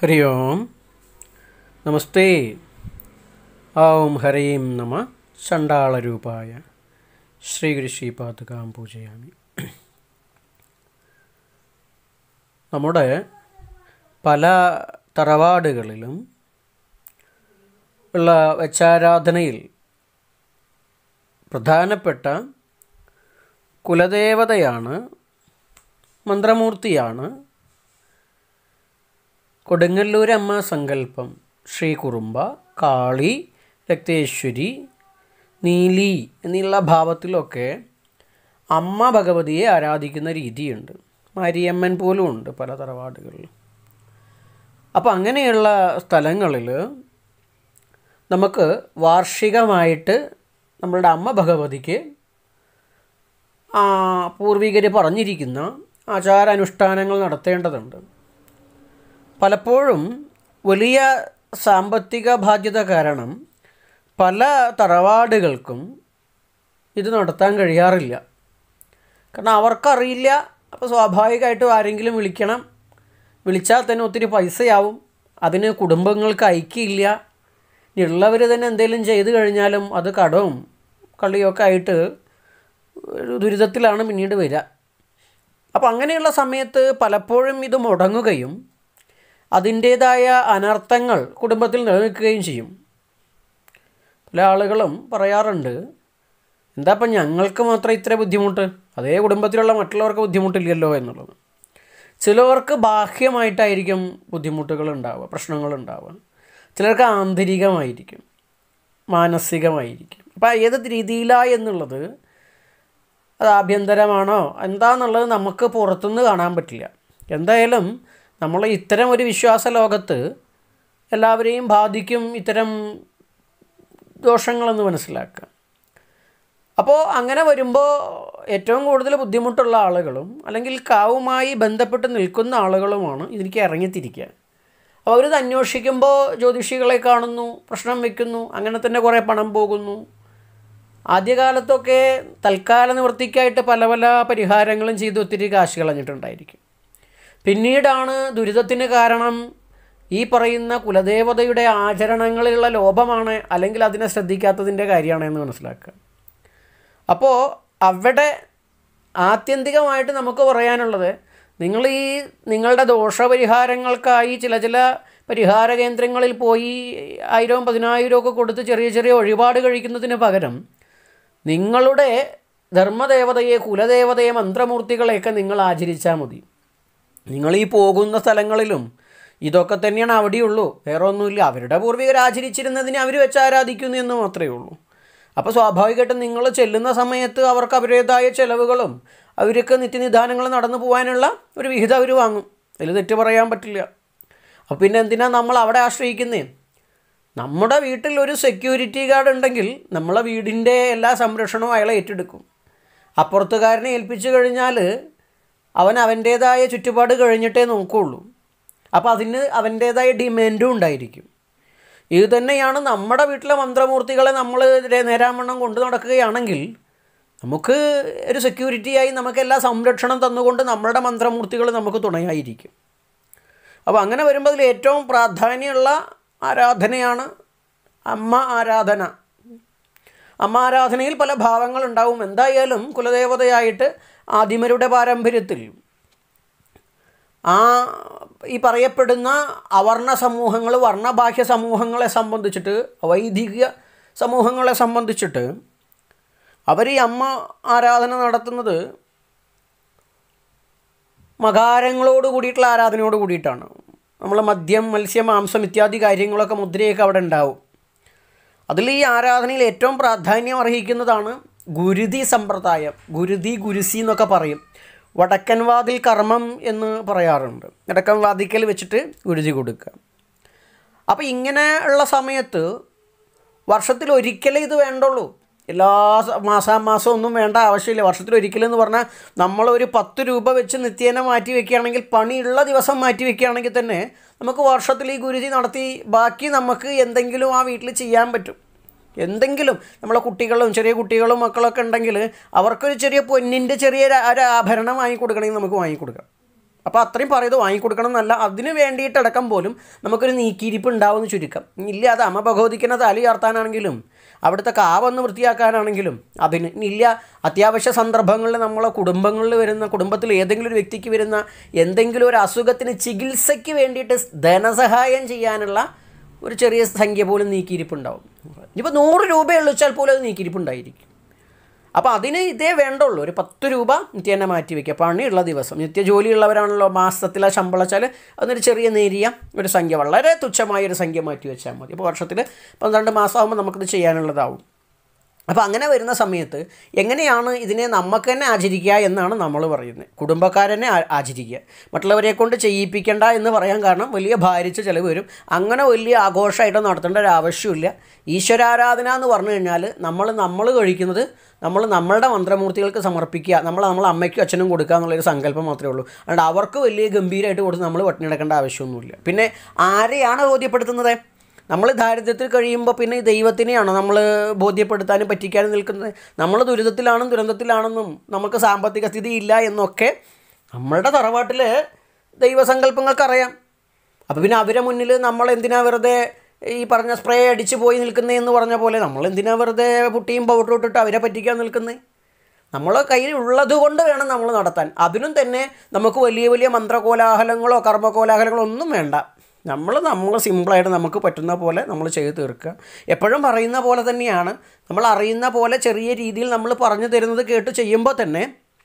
हरि ओम नमस्ते ॐ हरीं नम ചണ്ടാളരൂപായ ശ്രീഗുരുശ്രീപാതുകാം പൂജയാമി നമ്മുടെ പല തറവാടുകളിലും ഉള്ള വെച്ചാരാധനയിൽ പ്രധാനപ്പെട്ട കുലദേവതയാണ് മന്ത്രമൂർത്തിയാണ് കൊടുങ്ങല്ലൂരമ്മ സങ്കല്പം ശ്രീ കുറുമ്പ കാളി രക്തേശ്വരി നീലി എന്നുള്ള ഭാവത്തിലൊക്കെ അമ്മ ഭഗവതിയെ ആരാധിക്കുന്ന രീതിയുണ്ട് മാരിയമ്മൻ പോലും ഉണ്ട് പല തറവാടുകളിൽ അപ്പോൾ അങ്ങനെയുള്ള സ്ഥലങ്ങളിൽ നമുക്ക് വാർഷികമായിട്ട് നമ്മളുടെ അമ്മ ഭഗവതിക്ക് പൂർവികർ പറഞ്ഞിരിക്കുന്ന ആചാരാനുഷ്ഠാനങ്ങൾ നടത്തേണ്ടതുണ്ട് പലപ്പോഴും വലിയ സാമ്പത്തിക ബാധ്യത കാരണം പല തറവാടുകൾക്കും ഇത് നടത്താൻ കഴിയാറില്ല കാരണം അവർക്കറിയില്ല അപ്പോൾ സ്വാഭാവികമായിട്ടും ആരെങ്കിലും വിളിക്കണം വിളിച്ചാൽ തന്നെ ഒത്തിരി പൈസയാവും അതിന് കുടുംബങ്ങൾക്ക് ഐക്യമില്ല ഉള്ളവർ തന്നെ എന്തെങ്കിലും ചെയ്തു കഴിഞ്ഞാലും അത് കടവും കളിയൊക്കെ ആയിട്ട് ഒരു ദുരിതത്തിലാണ് പിന്നീട് വരിക അപ്പോൾ അങ്ങനെയുള്ള സമയത്ത് പലപ്പോഴും ഇത് മുടങ്ങുകയും അതിൻ്റേതായ അനർത്ഥങ്ങൾ കുടുംബത്തിൽ നിലനിൽക്കുകയും ചെയ്യും പല ആളുകളും പറയാറുണ്ട് എന്താ ഇപ്പം ഞങ്ങൾക്ക് മാത്രം ഇത്ര ബുദ്ധിമുട്ട് അതേ കുടുംബത്തിലുള്ള മറ്റുള്ളവർക്ക് ബുദ്ധിമുട്ടില്ലല്ലോ എന്നുള്ളത് ചിലവർക്ക് ബാഹ്യമായിട്ടായിരിക്കും ബുദ്ധിമുട്ടുകൾ ഉണ്ടാവുക പ്രശ്നങ്ങൾ ഉണ്ടാവുക ചിലർക്ക് ആന്തരികമായിരിക്കും മാനസികമായിരിക്കും അപ്പോൾ ഏത് രീതിയിലാണ് എന്നുള്ളത് അത് ആഭ്യന്തരമാണോ എന്താണെന്നുള്ളത് നമുക്ക് പുറത്തുനിന്ന് കാണാൻ പറ്റില്ല എന്തായാലും നമ്മൾ ഇത്തരം ഒരു വിശ്വാസ ലോകത്ത് എല്ലാവരെയും ബാധിക്കും ഇത്തരം ദോഷങ്ങളെന്ന് മനസ്സിലാക്കുക അപ്പോൾ അങ്ങനെ വരുമ്പോൾ ഏറ്റവും കൂടുതൽ ബുദ്ധിമുട്ടുള്ള ആളുകളും അല്ലെങ്കിൽ കാവുമായി ബന്ധപ്പെട്ട് നിൽക്കുന്ന ആളുകളുമാണ് ഇതിലേക്ക് ഇറങ്ങിത്തിരിക്കുക അപ്പോൾ അവരിത് അന്വേഷിക്കുമ്പോൾ ജ്യോതിഷികളെ കാണുന്നു പ്രശ്നം വയ്ക്കുന്നു അങ്ങനെ തന്നെ കുറേ പണം പോകുന്നു ആദ്യകാലത്തൊക്കെ തൽക്കാല നിവൃത്തിക്കായിട്ട് പല പല പരിഹാരങ്ങളും ചെയ്ത് ഒത്തിരി കാശ് കളഞ്ഞിട്ടുണ്ടായിരിക്കും പിന്നീടാണ് ദുരിതത്തിന് കാരണം ഈ പറയുന്ന കുലദേവതയുടെ ആചരണങ്ങളിലുള്ള ലോപമാണ് അല്ലെങ്കിൽ അതിനെ ശ്രദ്ധിക്കാത്തതിൻ്റെ കാര്യമാണ് എന്ന് മനസ്സിലാക്കുക അപ്പോൾ അവിടെ ആത്യന്തികമായിട്ട് നമുക്ക് പറയാനുള്ളത് നിങ്ങൾ ഈ നിങ്ങളുടെ ദോഷപരിഹാരങ്ങൾക്കായി ചില ചില പരിഹാര കേന്ദ്രങ്ങളിൽ പോയി ആയിരവും പതിനായിരവും ഒക്കെ കൊടുത്ത് ചെറിയ ചെറിയ വഴിപാട് കഴിക്കുന്നതിന് പകരം നിങ്ങളുടെ ധർമ്മദേവതയെ കുലദേവതയെ മന്ത്രമൂർത്തികളെയൊക്കെ നിങ്ങൾ ആചരിച്ചാൽ മതി നിങ്ങൾ ഈ പോകുന്ന സ്ഥലങ്ങളിലും ഇതൊക്കെ തന്നെയാണ് അവിടെയുള്ളൂ വേറെ ഒന്നുമില്ല അവരുടെ പൂർവികർ ആചരിച്ചിരുന്നതിനെ അവർ വെച്ച് ആരാധിക്കുന്നു എന്ന് മാത്രമേ ഉള്ളൂ അപ്പോൾ സ്വാഭാവികമായിട്ടും നിങ്ങൾ ചെല്ലുന്ന സമയത്ത് അവർക്ക് അവരുടേതായ ചിലവുകളും അവർക്ക് നിത്യനിദാനങ്ങൾ നടന്നു പോകാനുള്ള ഒരു വിഹിതം അവർ വാങ്ങും അതിൽ തെറ്റ് പറയാൻ പറ്റില്ല അപ്പോൾ പിന്നെ എന്തിനാണ് നമ്മൾ അവിടെ ആശ്രയിക്കുന്നേ നമ്മുടെ വീട്ടിൽ ഒരു സെക്യൂരിറ്റി ഗാർഡ് ഉണ്ടെങ്കിൽ നമ്മളെ വീടിൻ്റെ എല്ലാ സംരക്ഷണവും അയാളെ ഏറ്റെടുക്കും അപ്പുറത്തുകാരനെ ഏൽപ്പിച്ചു കഴിഞ്ഞാൽ അവൻ അവൻ്റേതായ ചുറ്റുപാട് കഴിഞ്ഞിട്ടേ നോക്കുകയുള്ളൂ അപ്പോൾ അതിന് അവൻ്റേതായ ഡിമാൻഡും ഉണ്ടായിരിക്കും ഇത് തന്നെയാണ് നമ്മുടെ വീട്ടിലെ മന്ത്രമൂർത്തികളെ നമ്മൾ നേരാവണ്ണം കൊണ്ടു നടക്കുകയാണെങ്കിൽ നമുക്ക് ഒരു സെക്യൂരിറ്റിയായി നമുക്ക് എല്ലാ സംരക്ഷണം തന്നുകൊണ്ട് നമ്മളുടെ മന്ത്രമൂർത്തികൾ നമുക്ക് തുണയായിരിക്കും അപ്പോൾ അങ്ങനെ വരുമ്പോൾ അതിൽ ഏറ്റവും പ്രാധാന്യമുള്ള ആരാധനയാണ് അമ്മ ആരാധന അമ്മ ആരാധനയിൽ പല ഭാവങ്ങളുണ്ടാവും എന്തായാലും കുലദേവതയായിട്ട് ആദിമരുടെ പാരമ്പര്യത്തിൽ ആ ഈ പറയപ്പെടുന്ന അവർണ സമൂഹങ്ങൾ വർണ്ണബാഹ്യ സമൂഹങ്ങളെ സംബന്ധിച്ചിട്ട് വൈദിക സമൂഹങ്ങളെ സംബന്ധിച്ചിട്ട് അവർ ഈ അമ്മ ആരാധന നടത്തുന്നത് മകാരങ്ങളോട് കൂടിയിട്ടുള്ള ആരാധനയോട് കൂടിയിട്ടാണ് നമ്മൾ മദ്യം മത്സ്യം മാംസം ഇത്യാദി കാര്യങ്ങളൊക്കെ മുദ്രയൊക്കെ അവിടെ ഉണ്ടാവും അതിൽ ഈ ആരാധനയിൽ ഏറ്റവും പ്രാധാന്യം അർഹിക്കുന്നതാണ് ഗുരുതി സമ്പ്രദായം ഗുരുതി ഗുരുസി എന്നൊക്കെ പറയും വടക്കൻ വാതിൽ കർമ്മം എന്ന് പറയാറുണ്ട് വടക്കൻ വാതിക്കൽ വെച്ചിട്ട് ഗുരുതി കൊടുക്കുക അപ്പോൾ ഇങ്ങനെ ഉള്ള സമയത്ത് വർഷത്തിൽ ഒരിക്കലേ ഇത് വേണ്ടുള്ളൂ എല്ലാ മാസാമാസം ഒന്നും വേണ്ട ആവശ്യമില്ല വർഷത്തിൽ ഒരിക്കലെന്ന് പറഞ്ഞാൽ നമ്മളൊരു പത്ത് രൂപ വെച്ച് നിത്യേന മാറ്റി വെക്കുകയാണെങ്കിൽ പണിയുള്ള ദിവസം മാറ്റി വെക്കുകയാണെങ്കിൽ തന്നെ നമുക്ക് വർഷത്തിൽ ഈ ഗുരുതി നടത്തി ബാക്കി നമുക്ക് എന്തെങ്കിലും ആ വീട്ടിൽ ചെയ്യാൻ പറ്റും എന്തെങ്കിലും നമ്മളെ കുട്ടികളും ചെറിയ കുട്ടികളും മക്കളൊക്കെ ഉണ്ടെങ്കിൽ അവർക്കൊരു ചെറിയ പൊന്നിൻ്റെ ചെറിയ ഒരു ആഭരണം വാങ്ങിക്കൊടുക്കണമെങ്കിൽ നമുക്ക് വാങ്ങിക്കൊടുക്കാം അപ്പോൾ അത്രയും പറയുന്നത് വാങ്ങിക്കൊടുക്കണം എന്നല്ല അതിന് വേണ്ടിയിട്ടടക്കം പോലും നമുക്കൊരു നീക്കിയിരിപ്പ് ഉണ്ടാവുമെന്ന് ചുരുക്കം ഇല്ല അത് അമ്മ ഭഗവതിക്കുന്ന തലി ചാർത്താനാണെങ്കിലും അവിടുത്തെ കാവൊന്ന് വൃത്തിയാക്കാനാണെങ്കിലും അതിന് ഇല്ല അത്യാവശ്യ സന്ദർഭങ്ങളിൽ നമ്മളെ കുടുംബങ്ങളിൽ വരുന്ന കുടുംബത്തിൽ ഏതെങ്കിലും ഒരു വ്യക്തിക്ക് വരുന്ന എന്തെങ്കിലും ഒരു അസുഖത്തിന് ചികിത്സയ്ക്ക് വേണ്ടിയിട്ട് ധനസഹായം ചെയ്യാനുള്ള ഒരു ചെറിയ സംഖ്യ പോലും നീക്കിയിരിപ്പുണ്ടാവും ഇനിയിപ്പോൾ നൂറ് രൂപയുള്ളൂ വെച്ചാൽ പോലും അത് നീക്കിയിരിപ്പുണ്ടായിരിക്കും അപ്പോൾ അതിന് ഇതേ വേണ്ടുള്ളൂ ഒരു പത്ത് രൂപ നിത്യേന മാറ്റി വയ്ക്കുക പണിയുള്ള ദിവസം നിത്യ ജോലിയുള്ളവരാണല്ലോ മാസത്തിലെ ശമ്പളം വെച്ചാൽ അതിനൊരു ചെറിയ നേരിയ ഒരു സംഖ്യ വളരെ തുച്ഛമായ ഒരു സംഖ്യ മാറ്റി വെച്ചാൽ മതി അപ്പോൾ വർഷത്തിൽ പന്ത്രണ്ട് മാസമാകുമ്പോൾ നമുക്കിത് ചെയ്യാനുള്ളതാവും അപ്പോൾ അങ്ങനെ വരുന്ന സമയത്ത് എങ്ങനെയാണ് ഇതിനെ നമുക്ക് തന്നെ ആചരിക്കുക എന്നാണ് നമ്മൾ പറയുന്നത് കുടുംബക്കാരനെ ആ- ആചരിക്കുക മറ്റുള്ളവരെ കൊണ്ട് ചെയ്യിപ്പിക്കേണ്ട എന്ന് പറയാൻ കാരണം വലിയ ഭാരിച്ച ചിലവ് വരും അങ്ങനെ വലിയ ആഘോഷമായിട്ട് നടത്തേണ്ട ഒരു ആവശ്യമില്ല ഈശ്വരാരാധന എന്ന് പറഞ്ഞു കഴിഞ്ഞാൽ നമ്മൾ നമ്മൾ കഴിക്കുന്നത് നമ്മൾ നമ്മളുടെ മന്ത്രമൂർത്തികൾക്ക് സമർപ്പിക്കുക നമ്മൾ നമ്മളെ അമ്മയ്ക്കും അച്ഛനും കൊടുക്കുക എന്നുള്ളൊരു സങ്കല്പം മാത്രമേ ഉള്ളൂ അതുകൊണ്ട് അവർക്ക് വലിയ ഗംഭീരമായിട്ട് കൊടുത്ത് നമ്മൾ പട്ടിണിയെടുക്കേണ്ട ആവശ്യമൊന്നുമില്ല പിന്നെ ആരെയാണ് ബോധ്യപ്പെടുത്തുന്നത് നമ്മൾ ദാരിദ്ര്യത്തിൽ കഴിയുമ്പോൾ പിന്നെ ഈ ദൈവത്തിനെയാണോ നമ്മൾ ബോധ്യപ്പെടുത്താനും പറ്റിക്കാനും നിൽക്കുന്നത് നമ്മൾ ദുരിതത്തിലാണെന്നും ദുരന്തത്തിലാണെന്നും നമുക്ക് സാമ്പത്തിക സ്ഥിതി ഇല്ല എന്നൊക്കെ നമ്മളുടെ തറവാട്ടിൽ ദൈവസങ്കല്പങ്ങൾക്കറിയാം അപ്പോൾ പിന്നെ അവരെ മുന്നിൽ നമ്മൾ എന്തിനാ വെറുതെ ഈ പറഞ്ഞ സ്പ്രേ അടിച്ച് പോയി നിൽക്കുന്നേ എന്ന് പറഞ്ഞ പോലെ നമ്മൾ എന്തിനാ വെറുതെ പുട്ടിയും പൗഡറും ഇട്ടിട്ട് അവരെ പറ്റിക്കാൻ നിൽക്കുന്നത് നമ്മളെ കയ്യിൽ ഉള്ളത് കൊണ്ട് വേണം നമ്മൾ നടത്താൻ അതിനും തന്നെ നമുക്ക് വലിയ വലിയ മന്ത്രകോലാഹലങ്ങളോ കർമ്മകോലാഹലങ്ങളോ ഒന്നും വേണ്ട നമ്മൾ നമ്മൾ സിമ്പിളായിട്ട് നമുക്ക് പറ്റുന്ന പോലെ നമ്മൾ ചെയ്ത് തീർക്കുക എപ്പോഴും പറയുന്ന പോലെ തന്നെയാണ് നമ്മൾ അറിയുന്ന പോലെ ചെറിയ രീതിയിൽ നമ്മൾ പറഞ്ഞു തരുന്നത് കേട്ട് ചെയ്യുമ്പോൾ തന്നെ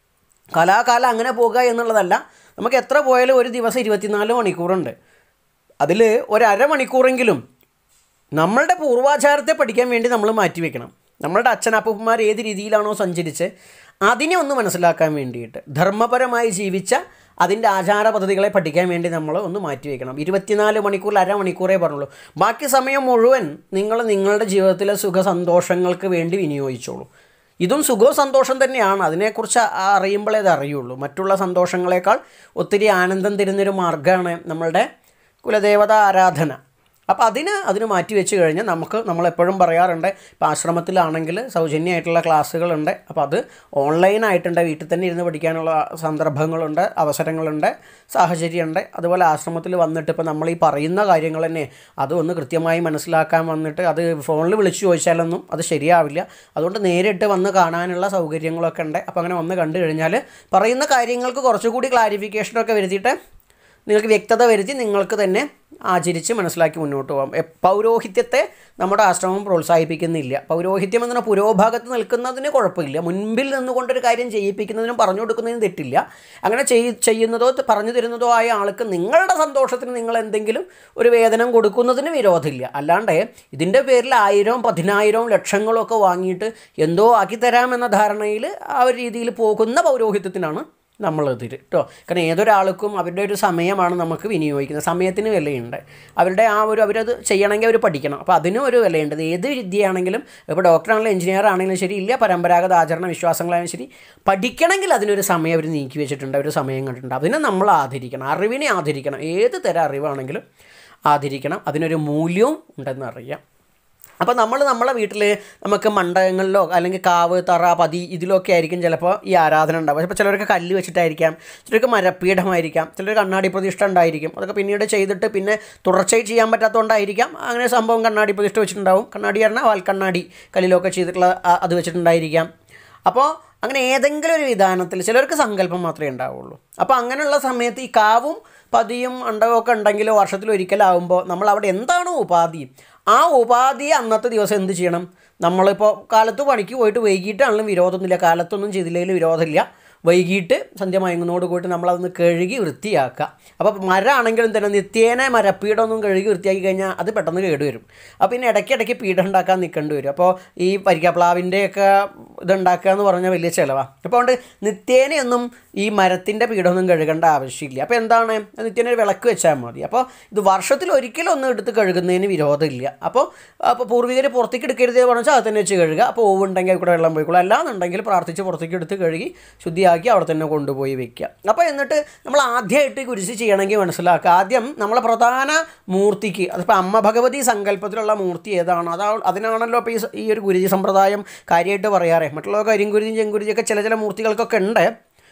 കലാകാലം അങ്ങനെ പോകുക എന്നുള്ളതല്ല നമുക്ക് എത്ര പോയാലും ഒരു ദിവസം ഇരുപത്തിനാല് മണിക്കൂറുണ്ട് അതിൽ ഒരു അരമണിക്കൂറെങ്കിലും നമ്മളുടെ പൂർവാചാരത്തെ പഠിക്കാൻ വേണ്ടി നമ്മൾ മാറ്റിവെക്കണം നമ്മളുടെ അച്ഛനപ്പന്മാർ ഏത് രീതിയിലാണോ സഞ്ചരിച്ച് അതിനെ ഒന്ന് മനസ്സിലാക്കാൻ വേണ്ടിയിട്ട് ധർമ്മപരമായി ജീവിച്ച അതിൻ്റെ ആചാര പദ്ധതികളെ പഠിക്കാൻ വേണ്ടി നമ്മൾ ഒന്ന് മാറ്റിവെക്കണം ഇരുപത്തിനാല് മണിക്കൂറിൽ അരമണിക്കൂറേ പറഞ്ഞുള്ളൂ ബാക്കി സമയം മുഴുവൻ നിങ്ങൾ നിങ്ങളുടെ ജീവിതത്തിലെ സുഖ സന്തോഷങ്ങൾക്ക് വേണ്ടി വിനിയോഗിച്ചോളൂ ഇതും സുഖവും സന്തോഷം തന്നെയാണ് അതിനെക്കുറിച്ച് അറിയുമ്പോഴേ അത് അറിയുള്ളൂ മറ്റുള്ള സന്തോഷങ്ങളെക്കാൾ ഒത്തിരി ആനന്ദം തരുന്നൊരു മാർഗ്ഗമാണ് നമ്മളുടെ കുലദേവത ആരാധന അപ്പോൾ അതിന് അതിന് മാറ്റി വെച്ച് കഴിഞ്ഞാൽ നമുക്ക് നമ്മളെപ്പോഴും പറയാറുണ്ട് ഇപ്പോൾ ആശ്രമത്തിലാണെങ്കിൽ സൗജന്യമായിട്ടുള്ള ക്ലാസ്സുകളുണ്ട് അപ്പോൾ അത് ഓൺലൈനായിട്ടുണ്ട് വീട്ടിൽ തന്നെ ഇരുന്ന് പഠിക്കാനുള്ള സന്ദർഭങ്ങളുണ്ട് അവസരങ്ങളുണ്ട് സാഹചര്യമുണ്ട് അതുപോലെ ആശ്രമത്തിൽ വന്നിട്ട് ഇപ്പോൾ നമ്മൾ ഈ പറയുന്ന കാര്യങ്ങൾ തന്നെ അതൊന്ന് കൃത്യമായി മനസ്സിലാക്കാൻ വന്നിട്ട് അത് ഫോണിൽ വിളിച്ചു ചോദിച്ചാലൊന്നും അത് ശരിയാവില്ല അതുകൊണ്ട് നേരിട്ട് വന്ന് കാണാനുള്ള സൗകര്യങ്ങളൊക്കെ ഉണ്ട് അപ്പോൾ അങ്ങനെ വന്ന് കണ്ടു കഴിഞ്ഞാൽ പറയുന്ന കാര്യങ്ങൾക്ക് കുറച്ചുകൂടി ക്ലാരിഫിക്കേഷനൊക്കെ വരുത്തിയിട്ട് നിങ്ങൾക്ക് വ്യക്തത വരുത്തി നിങ്ങൾക്ക് തന്നെ ആചരിച്ച് മനസ്സിലാക്കി മുന്നോട്ട് പോകാം എ- പൗരോഹിത്യത്തെ നമ്മുടെ ആശ്രമം പ്രോത്സാഹിപ്പിക്കുന്നില്ല പൗരോഹിത്യം എന്ന പുരോഭാഗത്ത് നിൽക്കുന്നതിന് കുഴപ്പമില്ല മുൻപിൽ നിന്നുകൊണ്ടൊരു കാര്യം ചെയ്യിപ്പിക്കുന്നതിനും പറഞ്ഞു കൊടുക്കുന്നതിനും തെറ്റില്ല അങ്ങനെ ചെയ് ചെയ്യുന്നതോ ത- പറഞ്ഞു തരുന്നതോ ആയ ആൾക്ക് നിങ്ങളുടെ സന്തോഷത്തിന് നിങ്ങൾ എന്തെങ്കിലും ഒരു വേതനം കൊടുക്കുന്നതിന് വിരോധമില്ല അല്ലാണ്ട് ഇതിൻ്റെ പേരിൽ ആയിരവും പതിനായിരവും ലക്ഷങ്ങളും ഒക്കെ വാങ്ങിയിട്ട് എന്തോ ആക്കി തരാമെന്ന ധാരണയിൽ ആ ഒരു രീതിയിൽ പോകുന്ന പൗരോഹിത്യത്തിനാണ് നമ്മളെതിര് കേട്ടോ കാരണം ഏതൊരാൾക്കും അവരുടെ ഒരു സമയമാണ് നമുക്ക് വിനിയോഗിക്കുന്നത് സമയത്തിന് വിലയുണ്ട് അവരുടെ ആ ഒരു അവരത് ചെയ്യണമെങ്കിൽ അവർ പഠിക്കണം അപ്പോൾ അതിനും ഒരു വിലയുണ്ട് ഇത് ഏത് വിദ്യയാണെങ്കിലും ഇപ്പോൾ ഡോക്ടറാണെങ്കിലും എഞ്ചിനീയർ ആണെങ്കിലും ശരി ഇല്ല പരമ്പരാഗത ആചരണ വിശ്വാസങ്ങളായാലും ശരി പഠിക്കണമെങ്കിൽ അതിനൊരു സമയം അവർ നീക്കി വെച്ചിട്ടുണ്ട് ഒരു സമയം കണ്ടിട്ടുണ്ട് അതിനെ നമ്മൾ ആദരിക്കണം അറിവിനെ ആദരിക്കണം ഏത് തരം അറിവാണെങ്കിലും ആദരിക്കണം അതിനൊരു മൂല്യവും ഉണ്ടെന്ന് അറിയാം അപ്പോൾ നമ്മൾ നമ്മളെ വീട്ടിൽ നമുക്ക് മണ്ഡപങ്ങളിലോ അല്ലെങ്കിൽ കാവ് തറ പതി ഇതിലൊക്കെ ആയിരിക്കും ചിലപ്പോൾ ഈ ആരാധന ഉണ്ടാവുക ചിലപ്പോൾ ചിലർക്ക് കല്ല് വെച്ചിട്ടായിരിക്കാം ചിലർക്ക് മരപ്പീഠമായിരിക്കാം ചിലർ കണ്ണാടി പ്രതിഷ്ഠ ഉണ്ടായിരിക്കും അതൊക്കെ പിന്നീട് ചെയ്തിട്ട് പിന്നെ തുടർച്ചയായി ചെയ്യാൻ പറ്റാത്തതുകൊണ്ടായിരിക്കാം അങ്ങനെ സംഭവം കണ്ണാടി പ്രതിഷ്ഠ വെച്ചിട്ടുണ്ടാവും കണ്ണാടി പറഞ്ഞാൽ വാൽക്കണ്ണാടി കല്ലിലൊക്കെ ചെയ്തിട്ടുള്ള ആ- അത് വെച്ചിട്ടുണ്ടായിരിക്കാം അപ്പോൾ അങ്ങനെ ഏതെങ്കിലും ഒരു വിധാനത്തിൽ ചിലർക്ക് സങ്കല്പം മാത്രമേ ഉണ്ടാവുള്ളൂ അപ്പോൾ അങ്ങനെയുള്ള സമയത്ത് ഈ കാവും പതിയും അണ്ടകമൊക്കെ ഉണ്ടെങ്കിലോ വർഷത്തിൽ ഒരിക്കലാവുമ്പോൾ നമ്മൾ അവിടെ എന്താണോ ഉപാധി ആ ഉപാധിയെ അന്നത്തെ ദിവസം എന്ത് ചെയ്യണം നമ്മളിപ്പോൾ കാലത്ത് പണിക്ക് പോയിട്ട് വൈകിട്ടാണെങ്കിലും വിരോധമൊന്നുമില്ല കാലത്തൊന്നും ചെയ്തില്ലെങ്കിലും വിരോധമില്ല വൈകിട്ട് സന്ധ്യ മയങ്ങുന്നതോട് കൂടി നമ്മളതൊന്ന് കഴുകി വൃത്തിയാക്കുക അപ്പോൾ മരമാണെങ്കിലും തന്നെ നിത്യേന മരപ്പീഠമൊന്നും കഴുകി വൃത്തിയാക്കി കഴിഞ്ഞാൽ അത് പെട്ടെന്ന് കേടുവരും അപ്പോൾ പിന്നെ ഇടയ്ക്കിടയ്ക്ക് പീഠം ഉണ്ടാക്കാൻ നിൽക്കേണ്ടി വരും അപ്പോൾ ഈ പരിക്കപ്ലാവിൻ്റെയൊക്കെ ഇതുണ്ടാക്കുക എന്ന് പറഞ്ഞാൽ വലിയ ചിലവാണ് അപ്പോൾ അതുകൊണ്ട് നിത്യേനയൊന്നും ഈ മരത്തിൻ്റെ പീഠമൊന്നും കഴുകേണ്ട ആവശ്യമില്ല അപ്പോൾ എന്താണ് നിത്യേന ഒരു വിളക്ക് വെച്ചാൽ മതി അപ്പോൾ ഇത് വർഷത്തിൽ ഒരിക്കലും ഒന്നും എടുത്ത് കഴുകുന്നതിന് വിരോധമില്ല അപ്പോൾ അപ്പോൾ പൂർവികർ പുറത്തേക്ക് എടുക്കരുത് പറഞ്ഞാൽ അത് തന്നെ വെച്ച് കഴുകുക അപ്പോൾ ഓവുണ്ടെങ്കിൽ അതിൽ കൂടെ വെള്ളം പോയിക്കോളൂ അല്ലാന്നുണ്ടെങ്കിൽ പ്രാർത്ഥിച്ച് പുറത്തേക്ക് എടുത്ത് കഴുകി ശുദ്ധിയാക്കി അവിടെ തന്നെ കൊണ്ടുപോയി വെക്കുക അപ്പോൾ എന്നിട്ട് നമ്മൾ ആദ്യമായിട്ട് കുരിശ് ചെയ്യണമെങ്കിൽ മനസ്സിലാക്കുക ആദ്യം നമ്മളെ പ്രധാന മൂർത്തിക്ക് അതിപ്പോൾ അമ്മ ഭഗവതി സങ്കല്പത്തിലുള്ള മൂർത്തി ഏതാണ് അതാ അതിനാണല്ലോ ഇപ്പോൾ ഈ സ- ഈ ഒരു ഗുരുജി സമ്പ്രദായം കാര്യമായിട്ട് പറയാറേ മറ്റുള്ള കരിങ്കുരുതിയും ചെങ്കുരുതിയൊക്കെ ചില ചില മൂർത്തികൾക്കൊക്കെ ഉണ്ട്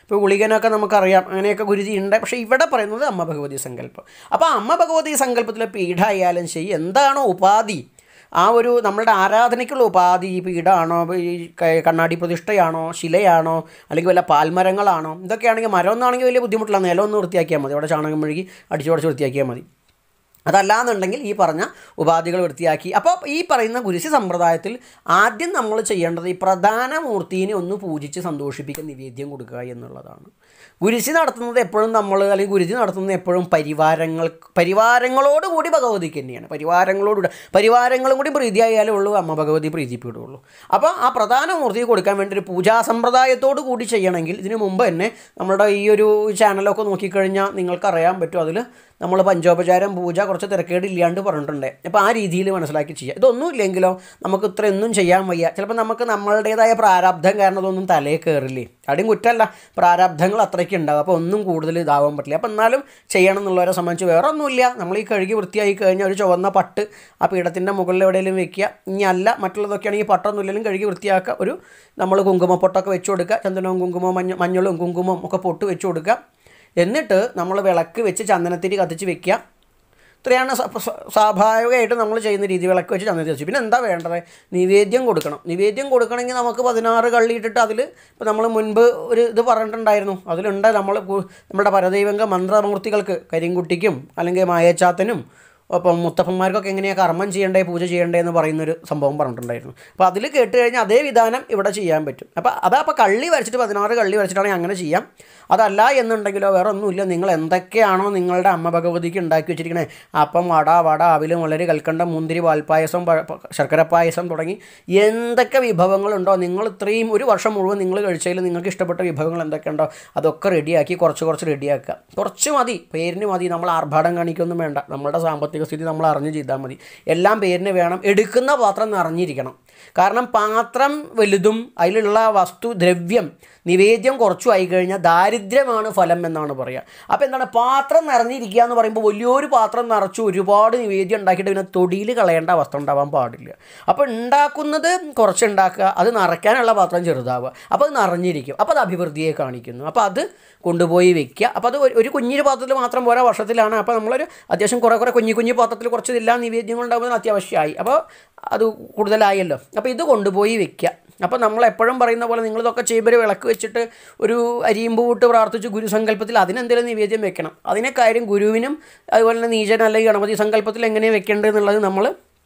ഇപ്പോൾ ഗുളികനൊക്കെ നമുക്കറിയാം അങ്ങനെയൊക്കെ ഗുരുതി ഉണ്ട് പക്ഷേ ഇവിടെ പറയുന്നത് അമ്മ ഭഗവതി സങ്കല്പം അപ്പോൾ അമ്മ ഭഗവതി സങ്കല്പത്തിലെ പീഠ ആയാലും ശരി എന്താണോ ഉപാധി ആ ഒരു നമ്മളുടെ ആരാധനയ്ക്കുള്ള ഉപാധി ഈ പീഠമാണോ ഈ ക- കണ്ണാടി പ്രതിഷ്ഠയാണോ ശിലയാണോ അല്ലെങ്കിൽ വല്ല പാൽമരങ്ങളാണോ ഇതൊക്കെയാണെങ്കിൽ മരം ഒന്നാണെങ്കിൽ വലിയ ബുദ്ധിമുട്ടില്ല നിലം ഒന്ന് വൃത്തിയാക്കിയാൽ മതി അവിടെ ചാണകം മെഴുകി അടിച്ചു പടച്ച് വൃത്തിയാക്കിയാൽ മതി അതല്ലാന്നുണ്ടെങ്കിൽ ഈ പറഞ്ഞ ഉപാധികൾ വൃത്തിയാക്കി അപ്പോൾ ഈ പറയുന്ന ഗുരുസി സമ്പ്രദായത്തിൽ ആദ്യം നമ്മൾ ചെയ്യേണ്ടത് ഈ പ്രധാന മൂർത്തിനെ ഒന്ന് പൂജിച്ച് സന്തോഷിപ്പിക്കാൻ നിവേദ്യം കൊടുക്കുക എന്നുള്ളതാണ് ഗുരുസി നടത്തുന്നത് എപ്പോഴും നമ്മൾ അല്ലെങ്കിൽ ഗുരുജി നടത്തുന്നത് എപ്പോഴും പരിവാരങ്ങൾ പരിവാരങ്ങളോട് കൂടി ഭഗവതിക്ക് തന്നെയാണ് പരിവാരങ്ങളോടുകൂടി പരിവാരങ്ങളും കൂടി പ്രീതിയായാലേ ഉള്ളൂ അമ്മ ഭഗവതി പ്രീതിപ്പെടുള്ളൂ അപ്പോൾ ആ പ്രധാന മൂർത്തിക്ക് കൊടുക്കാൻ വേണ്ടി ഒരു പൂജാ സമ്പ്രദായത്തോട് കൂടി ചെയ്യണമെങ്കിൽ ഇതിനു മുമ്പ് തന്നെ നമ്മുടെ ഈ ഒരു ചാനലൊക്കെ നോക്കിക്കഴിഞ്ഞാൽ നിങ്ങൾക്കറിയാൻ പറ്റും അതിൽ നമ്മൾ പഞ്ചോപചാരം പൂജ കുറച്ച് തിരക്കേടില്ലാണ്ട് പറഞ്ഞിട്ടുണ്ട് അപ്പോൾ ആ രീതിയിൽ മനസ്സിലാക്കി ചെയ്യുക ഇതൊന്നും ഇല്ലെങ്കിലോ നമുക്ക് ഇത്രയൊന്നും ചെയ്യാൻ വയ്യ ചിലപ്പോൾ നമുക്ക് നമ്മളുടേതായ പ്രാരാബ്ധം കാരണം ഇതൊന്നും തലയിൽ കയറില്ലേ അടിയും കുറ്റമല്ല പ്രാരാബ്ധങ്ങൾ അത്രയ്ക്ക് ഉണ്ടാകും അപ്പോൾ ഒന്നും കൂടുതൽ ഇതാവാൻ പറ്റില്ല അപ്പോൾ എന്നാലും ചെയ്യണം എന്നുള്ളവരെ സംബന്ധിച്ച് വേറെ ഒന്നുമില്ല നമ്മൾ ഈ കഴുകി വൃത്തിയായി കഴിഞ്ഞാൽ ഒരു ചുവന്ന പട്ട് ആ പീഠത്തിൻ്റെ മുകളിൽ എവിടെയെങ്കിലും വെക്കുക ഇനി അല്ല മറ്റുള്ളതൊക്കെയാണെങ്കിൽ പട്ടൊന്നും ഇല്ലെങ്കിലും കഴുകി വൃത്തിയാക്കുക ഒരു നമ്മൾ കുങ്കുമപ്പൊട്ടൊക്കെ വെച്ച് കൊടുക്കുക ചന്ദനവും കുങ്കുമവും മഞ്ഞ മഞ്ഞളും കുങ്കുമവും ഒക്കെ പൊട്ട് വെച്ച് കൊടുക്കുക എന്നിട്ട് നമ്മൾ വിളക്ക് വെച്ച് ചന്ദനത്തിരി കത്തിച്ച് വെക്കുക ഇത്രയാണ് സ- സ- സ്വാഭാവികമായിട്ട് നമ്മൾ ചെയ്യുന്ന രീതി വിളക്ക് വെച്ച് ചന്ദനത്തിരി വെച്ച് പിന്നെ എന്താ വേണ്ടത് നിവേദ്യം കൊടുക്കണം നിവേദ്യം കൊടുക്കണമെങ്കിൽ നമുക്ക് പതിനാറ് കള്ളി ഇട്ടിട്ട് അതിൽ ഇപ്പോൾ നമ്മൾ മുൻപ് ഒരു ഇത് പറഞ്ഞിട്ടുണ്ടായിരുന്നു അതിലുണ്ട് നമ്മൾ കു- നമ്മുടെ പരദൈവംഗ മന്ത്രമൂർത്തികൾക്ക് കരിങ്കുട്ടിക്കും അല്ലെങ്കിൽ മായച്ചാത്തനും അപ്പം മുത്തപ്പന്മാർക്കൊക്കെ എങ്ങനെയാണ് കർമ്മം ചെയ്യേണ്ടേ പൂജ ചെയ്യേണ്ടേ എന്ന് പറയുന്നൊരു സംഭവം പറഞ്ഞിട്ടുണ്ടായിരുന്നു അപ്പോൾ അതിൽ കേട്ട് കഴിഞ്ഞാൽ അതേ വിധാനം ഇവിടെ ചെയ്യാൻ പറ്റും അപ്പോൾ അതാ അപ്പോൾ കള്ളി വരച്ചിട്ട് പതിനാറ് കള്ളി വരച്ചിട്ടാണെങ്കിൽ അങ്ങനെ ചെയ്യാം അതല്ല എന്നുണ്ടെങ്കിലോ വേറെ ഒന്നുമില്ല നിങ്ങൾ എന്തൊക്കെയാണോ നിങ്ങളുടെ അമ്മ ഭഗവതിക്ക് ഉണ്ടാക്കി വെച്ചിരിക്കണേ അപ്പം വട വട അവില് വളരെ കൽക്കണ്ടം മുന്തിരി പാൽപ്പായസം പഴ- പ- ശർക്കര പായസം തുടങ്ങി എന്തൊക്കെ വിഭവങ്ങളുണ്ടോ നിങ്ങൾ ഇത്രയും ഒരു വർഷം മുഴുവൻ നിങ്ങൾ കഴിച്ചതിൽ നിങ്ങൾക്ക് ഇഷ്ടപ്പെട്ട വിഭവങ്ങൾ എന്തൊക്കെയുണ്ടോ അതൊക്കെ റെഡിയാക്കി കുറച്ച് കുറച്ച് റെഡിയാക്കുക കുറച്ച് മതി പേരിന് മതി നമ്മൾ ആർഭാടം കാണിക്കൊന്നും വേണ്ട നമ്മുടെ സാമ്പത്തിക സ്ഥിതി നമ്മൾ അറിഞ്ഞ് ചെയ്താൽ മതി എല്ലാം പേരിന് വേണം എടുക്കുന്ന പാത്രം നിറഞ്ഞിരിക്കണം കാരണം പാത്രം വലുതും അതിലുള്ള വസ്തു ദ്രവ്യം നിവേദ്യം കുറച്ചു ആയി കഴിഞ്ഞാൽ ദാരിദ്ര്യമാണ് ഫലം എന്നാണ് പറയുക അപ്പോൾ എന്താണ് പാത്രം നിറഞ്ഞിരിക്കുക എന്ന് പറയുമ്പോൾ വലിയൊരു പാത്രം നിറച്ച് ഒരുപാട് നിവേദ്യം ഉണ്ടാക്കിയിട്ട് പിന്നെ തൊടിയിൽ കളയേണ്ട അവസ്ഥ ഉണ്ടാവാൻ പാടില്ല അപ്പോൾ ഉണ്ടാക്കുന്നത് കുറച്ച് ഉണ്ടാക്കുക അത് നിറയ്ക്കാനുള്ള പാത്രം ചെറുതാവുക അപ്പോൾ അത് നിറഞ്ഞിരിക്കും അപ്പോൾ അത് അഭിവൃദ്ധിയെ കാണിക്കുന്നു അപ്പോൾ അത് കൊണ്ടുപോയി വെക്കുക അപ്പോൾ അത് ഒരു- ഒരു കുഞ്ഞൊരു പാത്രത്തിൽ മാത്രം പോരാ വർഷത്തിലാണ് അപ്പോൾ നമ്മളൊരു അത്യാവശ്യം കുറേ കുറേ കുഞ്ഞു കുഞ്ഞു പാത്രത്തിൽ കുറച്ച് എല്ലാ നിവേദ്യങ്ങൾ ഉണ്ടാകുമ്പോൾ അത്യാവശ്യമായി അപ്പോൾ അത് കൂടുതലായല്ലോ അപ്പോൾ ഇത് കൊണ്ടുപോയി വെക്കുക അപ്പോൾ നമ്മൾ എപ്പോഴും പറയുന്ന പോലെ നിങ്ങളിതൊക്കെ ചെയ്യുമ്പോൾ ഒരു വിളക്ക് വെച്ചിട്ട് ഒരു അരിയും പൂവിട്ട് പ്രാർത്ഥിച്ച് ഗുരുസങ്കല്പത്തിൽ അതിനെന്തെങ്കിലും നിവേദ്യം വെക്കണം അതിനെ കാര്യം ഗുരുവിനും അതുപോലെ തന്നെ നീചൻ അല്ലെങ്കിൽ ഗണപതി സങ്കല്പത്തിൽ എങ്ങനെ വെക്കേണ്ടത് എന്നുള്ളത് നമ്മൾ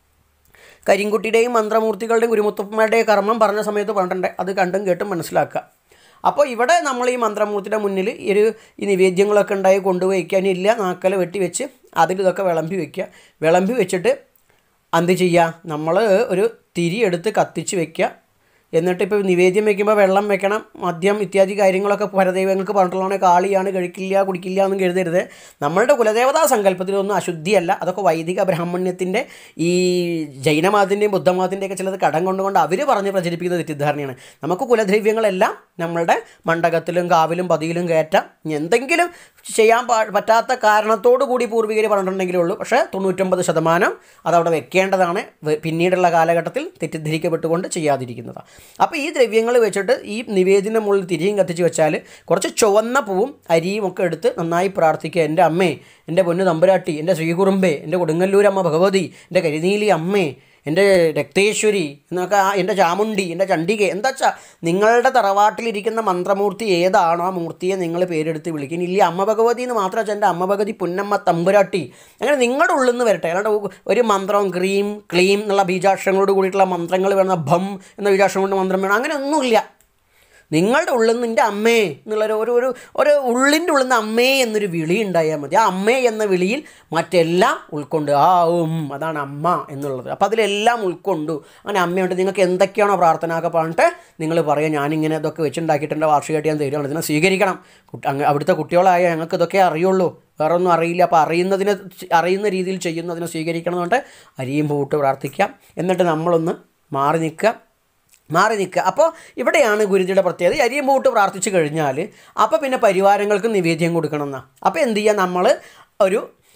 കരിങ്കുട്ടിയുടെയും മന്ത്രമൂർത്തികളുടെയും ഗുരുമുത്തപ്പന്മാരുടെയും കർമ്മം പറഞ്ഞ സമയത്ത് പറഞ്ഞിട്ടുണ്ട് അത് കണ്ടും കേട്ടും മനസ്സിലാക്കുക അപ്പോൾ ഇവിടെ നമ്മൾ ഈ മന്ത്രമൂർത്തിയുടെ മുന്നിൽ ഈ ഒരു ഈ നിവേദ്യങ്ങളൊക്കെ ഉണ്ടായി കൊണ്ടുപോയി വയ്ക്കാനില്ല നാക്കല വെട്ടി വെച്ച് അതിലിതൊക്കെ വിളമ്പി വെക്കുക വിളമ്പി വെച്ചിട്ട് എന്ത് ചെയ്യുക നമ്മൾ ഒരു തിരി എടുത്ത് കത്തിച്ച് വെക്കുക എന്നിട്ട് ഇപ്പോൾ നിവേദ്യം വെക്കുമ്പോൾ വെള്ളം വെക്കണം മദ്യം ഇത്യാദി കാര്യങ്ങളൊക്കെ പരദൈവങ്ങൾക്ക് പറഞ്ഞിട്ടുള്ളതാണ് കാളിയാണ് കഴിക്കില്ല കുടിക്കില്ല എന്നും കരുതരുത് നമ്മളുടെ കുലദേവതാ സങ്കല്പത്തിലൊന്നും അശുദ്ധിയല്ല അതൊക്കെ വൈദിക ബ്രാഹ്മണ്യത്തിൻ്റെ ഈ ജൈനമതത്തിൻ്റെയും ബുദ്ധമതത്തിൻ്റെയൊക്കെ ചിലത് കടം കൊണ്ടുകൊണ്ട് അവർ പറഞ്ഞ് പ്രചരിപ്പിക്കുന്ന തെറ്റിദ്ധാരണയാണ് നമുക്ക് കുലദ്രവ്യങ്ങളെല്ലാം നമ്മളുടെ മണ്ഡകത്തിലും കാവിലും പതിയിലും കയറ്റാം ഇനി എന്തെങ്കിലും ചെയ്യാൻ പാ പറ്റാത്ത കാരണത്തോടു കൂടി പൂർവികർ പറഞ്ഞിട്ടുണ്ടെങ്കിലേ ഉള്ളൂ പക്ഷേ തൊണ്ണൂറ്റൊമ്പത് ശതമാനം അതവിടെ വെക്കേണ്ടതാണ് വെ- പിന്നീടുള്ള കാലഘട്ടത്തിൽ തെറ്റിദ്ധരിക്കപ്പെട്ടുകൊണ്ട് ചെയ്യാതിരിക്കുന്നതാണ് അപ്പോൾ ഈ ദ്രവ്യങ്ങൾ വെച്ചിട്ട് ഈ നിവേദിൻ്റെ മുകളിൽ തിരിയും കത്തിച്ച് വെച്ചാൽ കുറച്ച് ചുവന്ന പൂവും അരിയും ഒക്കെ എടുത്ത് നന്നായി പ്രാർത്ഥിക്കുക എൻ്റെ അമ്മേ എൻ്റെ പൊന്നു തമ്പുരാട്ടി എൻ്റെ ശ്രീകുറുമ്പേ എൻ്റെ കൊടുങ്ങല്ലൂരമ്മ ഭഗവതി എൻ്റെ കരിനീലി അമ്മേ എൻ്റെ രക്തേശ്വരി എന്നൊക്കെ ആ എൻ്റെ ചാമുണ്ടി എൻ്റെ ചണ്ഡിക എന്താ വെച്ചാൽ നിങ്ങളുടെ തറവാട്ടിലിരിക്കുന്ന മന്ത്രമൂർത്തി ഏതാണോ ആ മൂർത്തിയെ നിങ്ങൾ പേരെടുത്ത് വിളിക്കും ഇല്ല അമ്മ ഭഗവതി എന്ന് മാത്രം വെച്ചാൽ എൻ്റെ അമ്മ ഭഗവതി പുന്നമ്മ തമ്പുരാട്ടി അങ്ങനെ നിങ്ങളുടെ ഉള്ളിൽ നിന്ന് വരട്ടെ അല്ലാണ്ട് ഒരു മന്ത്രം ക്രീം ക്ലീം എന്നുള്ള ബീജാക്ഷരങ്ങളോട് കൂടിയിട്ടുള്ള മന്ത്രങ്ങൾ വേണം ഭം എന്ന ബീജാക്ഷരം കൊണ്ട് മന്ത്രം വേണം അങ്ങനെ ഒന്നുമില്ല നിങ്ങളുടെ ഉള്ളിൽ നിന്ന് എൻ്റെ അമ്മേ എന്നുള്ളൊരു ഒരു ഒരു ഒരു ഉള്ളിൻ്റെ ഉള്ളിൽ നിന്ന് അമ്മേ എന്നൊരു വിളി ഉണ്ടായാൽ മതി ആ അമ്മേ എന്ന വിളിയിൽ മറ്റെല്ലാം ഉൾക്കൊണ്ട് ആ ഉം അതാണ് അമ്മ എന്നുള്ളത് അപ്പോൾ അതിലെല്ലാം ഉൾക്കൊണ്ടു അങ്ങനെ അമ്മയുണ്ട് നിങ്ങൾക്ക് എന്തൊക്കെയാണോ പ്രാർത്ഥന ഒക്കെ പറഞ്ഞിട്ട് നിങ്ങൾ പറയുക ഞാനിങ്ങനെ ഇതൊക്കെ വെച്ചുണ്ടാക്കിയിട്ടുണ്ട് വാർഷികമായിട്ട് ഞാൻ തരുവാണ് ഇതിനെ സ്വീകരിക്കണം കുട്ടി അങ്ങ് അവിടുത്തെ കുട്ടികളായ ഞങ്ങൾക്ക് ഇതൊക്കെ അറിയുള്ളൂ വേറെ ഒന്നും അറിയില്ല അപ്പോൾ അറിയുന്നതിനെ അറിയുന്ന രീതിയിൽ ചെയ്യുന്നതിനെ സ്വീകരിക്കണം എന്ന് പറഞ്ഞിട്ട് അരിയും പൂട്ട് പ്രാർത്ഥിക്കാം എന്നിട്ട് നമ്മളൊന്ന് മാറി നിൽക്കുക മാറി നിൽക്കുക അപ്പോൾ ഇവിടെയാണ് ഗുരുതിയുടെ പ്രത്യേകത ഈ അരിയും പൂട്ട് പ്രാർത്ഥിച്ചു കഴിഞ്ഞാൽ അപ്പോൾ പിന്നെ പരിവാരങ്ങൾക്ക് നിവേദ്യം കൊടുക്കണം എന്നാണ് അപ്പോൾ എന്ത് ചെയ്യുക നമ്മൾ ഒരു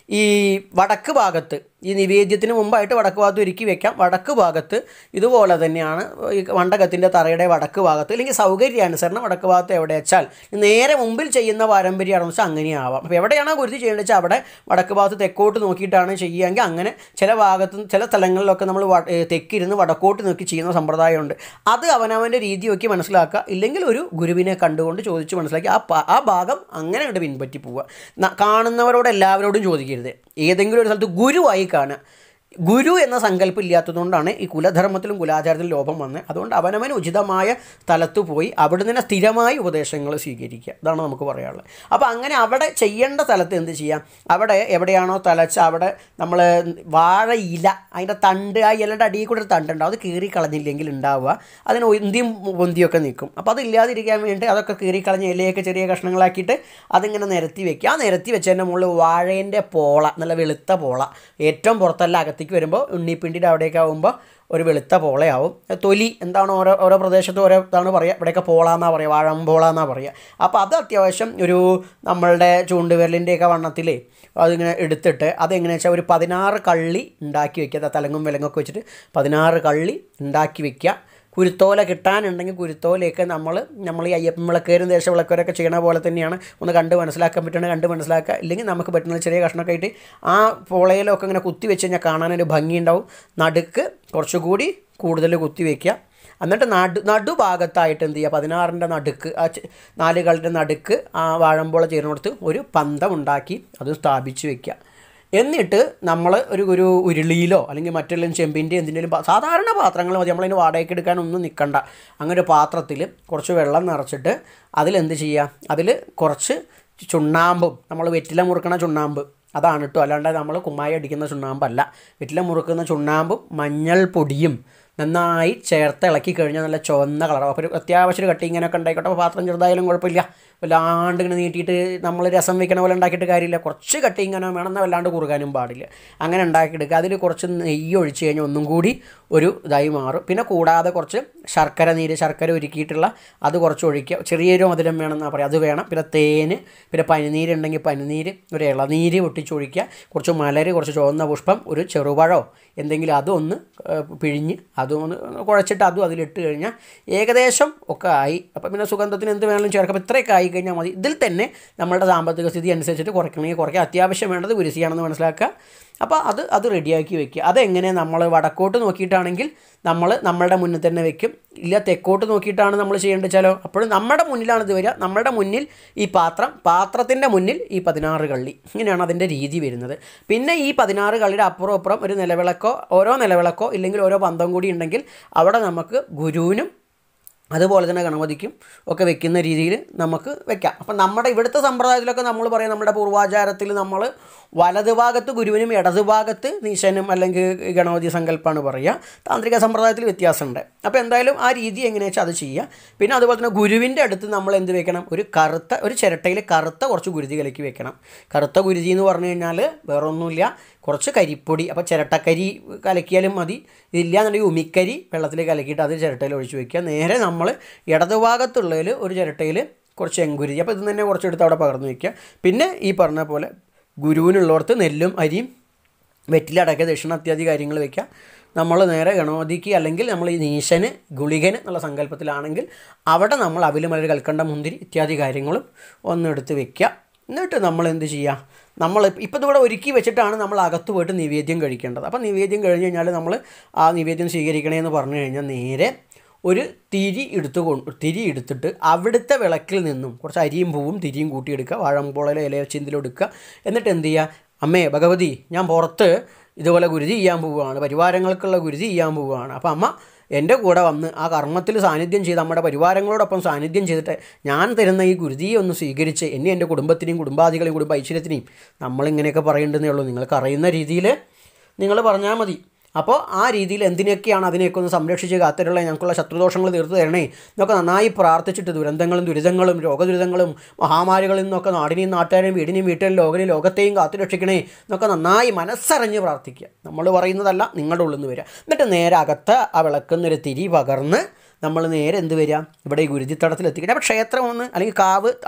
ഈ വടക്ക് ഭാഗത്ത് ഈ നിവേദ്യത്തിന് മുമ്പായിട്ട് വടക്ക് ഭാഗത്ത് ഒരുക്കി വെക്കാം വടക്ക് ഭാഗത്ത് ഇതുപോലെ തന്നെയാണ് ഈ മണ്ഡകത്തിൻ്റെ തറയുടെ വടക്ക് ഭാഗത്ത് അല്ലെങ്കിൽ സൗകര്യാനുസരണം വടക്ക് ഭാഗത്ത് എവിടെ വെച്ചാൽ നേരെ മുമ്പിൽ ചെയ്യുന്ന പാരമ്പര്യമാണെന്ന് വെച്ചാൽ അങ്ങനെയാവാം അപ്പോൾ എവിടെയാണോ ഗുരുതി ചെയ്യേണ്ടത് വെച്ചാൽ അവിടെ വടക്ക് ഭാഗത്ത് തെക്കോട്ട് നോക്കിയിട്ടാണ് ചെയ്യുകയെങ്കിൽ അങ്ങനെ ചില ഭാഗത്ത് ചില സ്ഥലങ്ങളിലൊക്കെ നമ്മൾ വ- ഏ, തെക്കിരുന്ന് വടക്കോട്ട് നോക്കി ചെയ്യുന്ന സമ്പ്രദായമുണ്ട് അത് അവനവൻ്റെ രീതി നോക്കി മനസ്സിലാക്കുക ഇല്ലെങ്കിൽ ഒരു ഗുരുവിനെ കണ്ടുകൊണ്ട് ചോദിച്ച് മനസ്സിലാക്കി ആ പ- ആ ഭാഗം അങ്ങനെ അങ്ങോട്ട് പിൻപറ്റി പോവുക ന- കാണുന്നവരോട് എല്ലാവരോടും ചോദിക്കരുത് ഏതെങ്കിലും ഒരു സ്ഥലത്ത് ഗുരുവായി കാണുക ഗുരു എന്ന സങ്കല്പം ഇല്ലാത്തതുകൊണ്ടാണ് ഈ കുലധർമ്മത്തിലും കുലാചാരത്തിലും ലോപം വന്നത് അതുകൊണ്ട് അവനവന് ഉചിതമായ സ്ഥലത്ത് പോയി അവിടെ നിന്ന് സ്ഥിരമായി ഉപദേശങ്ങൾ സ്വീകരിക്കുക ഇതാണ് നമുക്ക് പറയാനുള്ളത് അപ്പോൾ അങ്ങനെ അവിടെ ചെയ്യേണ്ട സ്ഥലത്ത് എന്ത് ചെയ്യാം അവിടെ എവിടെയാണോ തലച്ച അവിടെ നമ്മൾ വാഴ ഇല അതിൻ്റെ തണ്ട് ആ ഇലയുടെ അടിയിൽ കൂടെ ഒരു തണ്ടുണ്ടാവും അത് കീറി കളഞ്ഞില്ലെങ്കിൽ ഉണ്ടാവുക അതിന് ഒന്തിയും പൊന്തിയൊക്കെ നിൽക്കും അപ്പോൾ അതില്ലാതിരിക്കാൻ വേണ്ടി അതൊക്കെ കീറി കളഞ്ഞ് ഇലയൊക്കെ ചെറിയ കഷ്ണങ്ങളാക്കിയിട്ട് അതിങ്ങനെ നിരത്തി വെക്കുക ആ നിരത്തി വെച്ചതിൻ്റെ മുകളിൽ വാഴേൻ്റെ പോള നല്ല വെളുത്ത പോള ഏറ്റവും പുറത്തല്ല അകത്തേക്ക് വരുമ്പോൾ ഉണ്ണിപ്പിണ്ടിയുടെ അവിടേക്ക് ആകുമ്പോൾ ഒരു വെളുത്ത പോളയാവും തൊലി എന്താണ് ഓരോ ഓരോ പ്രദേശത്തും ഓരോ ഇതാണ് പറയുക ഇവിടെയൊക്കെ പോള എന്നാ പറയുക വാഴമ്പോള എന്നാ പറയുക അപ്പോൾ അത് അത്യാവശ്യം ഒരു നമ്മളുടെ ചൂണ്ടുവിരലിൻ്റെയൊക്കെ വണ്ണത്തിലേ അതിങ്ങനെ എടുത്തിട്ട് അതെങ്ങനെയാ വെച്ചാൽ ഒരു പതിനാറ് കള്ളി ഉണ്ടാക്കി വെക്കുക തലങ്ങും വിലങ്ങൊക്കെ വെച്ചിട്ട് പതിനാറ് കള്ളി ഉണ്ടാക്കി വെക്കുക കുരുത്തോല കിട്ടാനുണ്ടെങ്കിൽ കുരുത്തോലയൊക്കെ നമ്മൾ നമ്മൾ ഈ അയ്യപ്പൻ വിളക്കേരും ദേശ വിളക്കേരൊക്കെ ചെയ്യണ പോലെ തന്നെയാണ് ഒന്ന് കണ്ട് മനസ്സിലാക്കാൻ പറ്റണ കണ്ട് മനസ്സിലാക്കുക ഇല്ലെങ്കിൽ നമുക്ക് പറ്റുന്ന ചെറിയ കഷ്ണമൊക്കെ ആയിട്ട് ആ പോളയിലൊക്കെ ഇങ്ങനെ കുത്തി വെച്ച് കഴിഞ്ഞാൽ കാണാനൊരു ഭംഗിയുണ്ടാവും നടുക്ക് കുറച്ചുകൂടി കൂടുതൽ കുത്തി വയ്ക്കുക എന്നിട്ട് നടു നടുഭാഗത്തായിട്ട് എന്ത് ചെയ്യുക പതിനാറിൻ്റെ നടുക്ക് ആ ചെ- നാല് കളുടെ നടുക്ക് ആ വാഴമ്പോള ചേർന്നിടത്ത് ഒരു പന്തം ഉണ്ടാക്കി അത് സ്ഥാപിച്ച് വെക്കുക എന്നിട്ട് നമ്മൾ ഒരു ഒരു ഉരുളിയിലോ അല്ലെങ്കിൽ മറ്റെല്ലാം ചെമ്പിൻ്റെ എന്തിനേലും പാ- സാധാരണ പാത്രങ്ങൾ മതി നമ്മളതിന് വാടകയ്ക്ക് എടുക്കാനൊന്നും നിൽക്കണ്ട അങ്ങനെ ഒരു പാത്രത്തിൽ കുറച്ച് വെള്ളം നിറച്ചിട്ട് അതിലെന്ത് ചെയ്യുക അതിൽ കുറച്ച് ചുണ്ണാമ്പും നമ്മൾ വെറ്റില മുറുക്കണ ചുണ്ണാമ്പ് അതാണ് കേട്ടോ അല്ലാണ്ട് നമ്മൾ കുമ്മായി അടിക്കുന്ന ചുണ്ണാമ്പല്ല വെറ്റില മുറുക്കുന്ന ചുണ്ണാമ്പും മഞ്ഞൾപ്പൊടിയും നന്നായി ചേർത്ത് ഇളക്കി കഴിഞ്ഞാൽ നല്ല ചുവന്ന കളറാവും അപ്പോൾ ഒരു അത്യാവശ്യം ഒരു കട്ടി ഇങ്ങനെയൊക്കെ ഉണ്ടായിക്കോട്ടെ അപ്പോൾ പാത്രം ചെറുതായാലും കുഴപ്പമില്ല വല്ലാണ്ട് ഇങ്ങനെ നീട്ടിയിട്ട് നമ്മൾ രസം വെക്കണ പോലെ ഉണ്ടാക്കിയിട്ട് കാര്യമില്ല കുറച്ച് കട്ടി ഇങ്ങനെ വേണം എന്നാൽ വല്ലാണ്ട് കുറുകാനും പാടില്ല അങ്ങനെ ഉണ്ടാക്കിയെടുക്കുക അതിൽ കുറച്ച് നെയ്യ് ഒഴിച്ച് കഴിഞ്ഞാൽ ഒന്നും കൂടി ഒരു ഇതായി മാറും പിന്നെ കൂടാതെ കുറച്ച് ശർക്കര നീര് ശർക്കര ഒരുക്കിയിട്ടുള്ള അത് കുറച്ച് ഒഴിക്കുക ചെറിയൊരു മധുരം വേണമെന്നാണ് പറയുക അത് വേണം പിന്നെ തേന് പിന്നെ പനിനീര് ഉണ്ടെങ്കിൽ പനിനീര് ഒരു ഇളനീര് പൊട്ടിച്ചൊഴിക്കുക കുറച്ച് മലര് കുറച്ച് ചുവന്ന പുഷ്പം ഒരു ചെറുപഴമോ എന്തെങ്കിലും അതും ഒന്ന് ഏഹ്, പിഴിഞ്ഞ് അതും ഒന്ന് കുഴച്ചിട്ട് അതും അതിലിട്ട് കഴിഞ്ഞാൽ ഏകദേശം ഒക്കെ ആയി അപ്പം പിന്നെ സുഗന്ധത്തിന് എന്ത് വേണമെങ്കിലും ചേർക്കാം അപ്പോൾ ഇത്രയൊക്കെ ആയി കഴിഞ്ഞാൽ മതി ഇതിൽ തന്നെ നമ്മളുടെ സാമ്പത്തിക സ്ഥിതി അനുസരിച്ചിട്ട് കുറയ്ക്കണമെങ്കിൽ കുറയ്ക്കുക അത്യാവശ്യം വേണ്ടത് കുരിശിയാണെന്ന് മനസ്സിലാക്കുക അപ്പോൾ അത് അത് റെഡിയാക്കി വെക്കുക അതെങ്ങനെ നമ്മൾ വടക്കോട്ട് നോക്കിയിട്ടാണെങ്കിൽ നമ്മൾ നമ്മളുടെ മുന്നിൽ തന്നെ വെക്കും ഇല്ല തെക്കോട്ട് നോക്കിയിട്ടാണ് നമ്മൾ ചെയ്യേണ്ടത് വെച്ചാലോ അപ്പോഴും നമ്മുടെ മുന്നിലാണ് ഇത് വരിക നമ്മുടെ മുന്നിൽ ഈ പാത്രം പാത്രത്തിൻ്റെ മുന്നിൽ ഈ പതിനാറ് കള്ളി ഇങ്ങനെയാണ് അതിൻ്റെ രീതി വരുന്നത് പിന്നെ ഈ പതിനാറ് കള്ളിയുടെ അപ്പുറം അപ്പുറം ഒരു നിലവിളക്കോ ഓരോ നിലവിളക്കോ ഇല്ലെങ്കിൽ ഓരോ പന്തം കൂടി ഉണ്ടെങ്കിൽ അവിടെ നമുക്ക് ഗുരുവിനും അതുപോലെ തന്നെ ഗണപതിക്കും ഒക്കെ വെക്കുന്ന രീതിയിൽ നമുക്ക് വെക്കാം അപ്പം നമ്മുടെ ഇവിടുത്തെ സമ്പ്രദായത്തിലൊക്കെ നമ്മൾ പറയും നമ്മുടെ പൂർവാചാരത്തിൽ നമ്മൾ വലതുഭാഗത്ത് ഗുരുവിനും ഇടതുഭാഗത്ത് നീശനും അല്ലെങ്കിൽ ഗണപതി സങ്കല്പമാണ് പറയുക താന്ത്രിക സമ്പ്രദായത്തിൽ വ്യത്യാസമുണ്ട് അപ്പോൾ എന്തായാലും ആ രീതി എങ്ങനെയാ വെച്ചാൽ അത് ചെയ്യുക പിന്നെ അതുപോലെ തന്നെ ഗുരുവിൻ്റെ അടുത്ത് നമ്മൾ എന്ത് വെക്കണം ഒരു കറുത്ത ഒരു ചിരട്ടയിൽ കറുത്ത കുറച്ച് ഗുരുതി കലക്കി വെക്കണം കറുത്ത ഗുരുതി എന്ന് പറഞ്ഞു കഴിഞ്ഞാൽ വേറെ ഒന്നുമില്ല കുറച്ച് കരിപ്പൊടി അപ്പോൾ ചിരട്ടക്കരി കലക്കിയാലും മതി ഇതില്ല എന്നുണ്ടെങ്കിൽ ഉമിക്കരി വെള്ളത്തിൽ കലക്കിയിട്ട് അത് ചിരട്ടയിൽ ഒഴിച്ച് വെക്കുക നേരെ നമ്മൾ ഇടതുഭാഗത്തുള്ളതിൽ ഒരു ചിരട്ടയിൽ കുറച്ച് എങ്കുരുതി അപ്പോൾ ഇത് തന്നെ കുറച്ചെടുത്ത് അവിടെ പകർന്നു വെക്കുക പിന്നെ ഈ പറഞ്ഞ പോലെ ഗുരുവിനുള്ളിടത്ത് നെല്ലും അരിയും വെറ്റിലടക്ക ദക്ഷിണ ഇത്യാദി കാര്യങ്ങൾ വെക്കുക നമ്മൾ നേരെ ഗണപതിക്ക് അല്ലെങ്കിൽ നമ്മൾ ഈ നീശന് ഗുളികന് എന്നുള്ള സങ്കല്പത്തിലാണെങ്കിൽ അവിടെ നമ്മൾ അവില് മലർ കൽക്കണ്ട മുന്തിരി ഇത്യാദി കാര്യങ്ങളും ഒന്നെടുത്ത് വെക്കുക എന്നിട്ട് നമ്മൾ എന്ത് ചെയ്യുക നമ്മൾ ഇപ്പോൾ ഇതിവിടെ ഒരുക്കി വെച്ചിട്ടാണ് നമ്മൾ അകത്ത് പോയിട്ട് നിവേദ്യം കഴിക്കേണ്ടത് അപ്പോൾ നിവേദ്യം കഴിഞ്ഞ് കഴിഞ്ഞാൽ നമ്മൾ ആ നിവേദ്യം സ്വീകരിക്കണേ എന്ന് പറഞ്ഞു കഴിഞ്ഞാൽ നേരെ ഒരു തിരി എടുത്ത് കൊണ്ട് തിരി എടുത്തിട്ട് അവിടുത്തെ വിളക്കിൽ നിന്നും കുറച്ച് അരിയും പൂവും തിരിയും കൂട്ടിയെടുക്കുക വാഴമ്പോളയിലെ ഇല ചിന്തിലെടുക്കുക എന്നിട്ട് എന്ത് ചെയ്യുക അമ്മേ ഭഗവതി ഞാൻ പുറത്ത് ഇതുപോലെ ഗുരുതി ചെയ്യാൻ പോവുകയാണ് പരിവാരങ്ങൾക്കുള്ള ഗുരുതി ചെയ്യാൻ പോവുകയാണ് അപ്പോൾ അമ്മ എൻ്റെ കൂടെ വന്ന് ആ കർമ്മത്തിൽ സാന്നിധ്യം ചെയ്ത് നമ്മുടെ പരിവാരങ്ങളോടൊപ്പം സാന്നിധ്യം ചെയ്തിട്ട് ഞാൻ തരുന്ന ഈ ഗുരുതിയെ ഒന്ന് സ്വീകരിച്ച് എന്നെ എൻ്റെ കുടുംബത്തിനെയും കുടുംബാദികളെയും കുടുംബ ഐശ്വര്യത്തിനെയും നമ്മളിങ്ങനെയൊക്കെ പറയേണ്ടതേ ഉള്ളൂ നിങ്ങൾക്ക് അറിയുന്ന രീതിയിൽ നിങ്ങൾ പറഞ്ഞാൽ മതി അപ്പോൾ ആ രീതിയിൽ എന്തിനൊക്കെയാണ് അതിനെയൊക്കെ ഒന്ന് സംരക്ഷിച്ച് കാത്തിട്ടുള്ള ഞങ്ങൾക്കുള്ള ശത്രുദോഷങ്ങൾ തീർത്തു തരണേ എന്നൊക്കെ നന്നായി പ്രാർത്ഥിച്ചിട്ട് ദുരന്തങ്ങളും ദുരിതങ്ങളും രോഗദുരിതങ്ങളും മഹാമാരികളിൽ നിന്നൊക്കെ നാടിനെയും നാട്ടുകാരെയും വീടിനെയും വീട്ടിലും ലോകനെയും ലോകത്തെയും കാത്തു രക്ഷിക്കണേ എന്നൊക്കെ നന്നായി മനസ്സറിഞ്ഞ് പ്രാർത്ഥിക്കുക നമ്മൾ പറയുന്നതല്ല നിങ്ങളുടെ ഉള്ളിൽ നിന്ന് വരിക എന്നിട്ട് നേരെ അകത്ത് ആ വിളക്കുന്നൊരു തിരി പകർന്ന് നമ്മൾ നേരെ എന്ത് വരിക ഇവിടെ ഈ ഗുരുതിത്തടത്തിൽ എത്തിക്കട്ടെ അപ്പോൾ ക്ഷേത്രം ഒന്ന് അല്ലെങ്കിൽ കാവ് ആ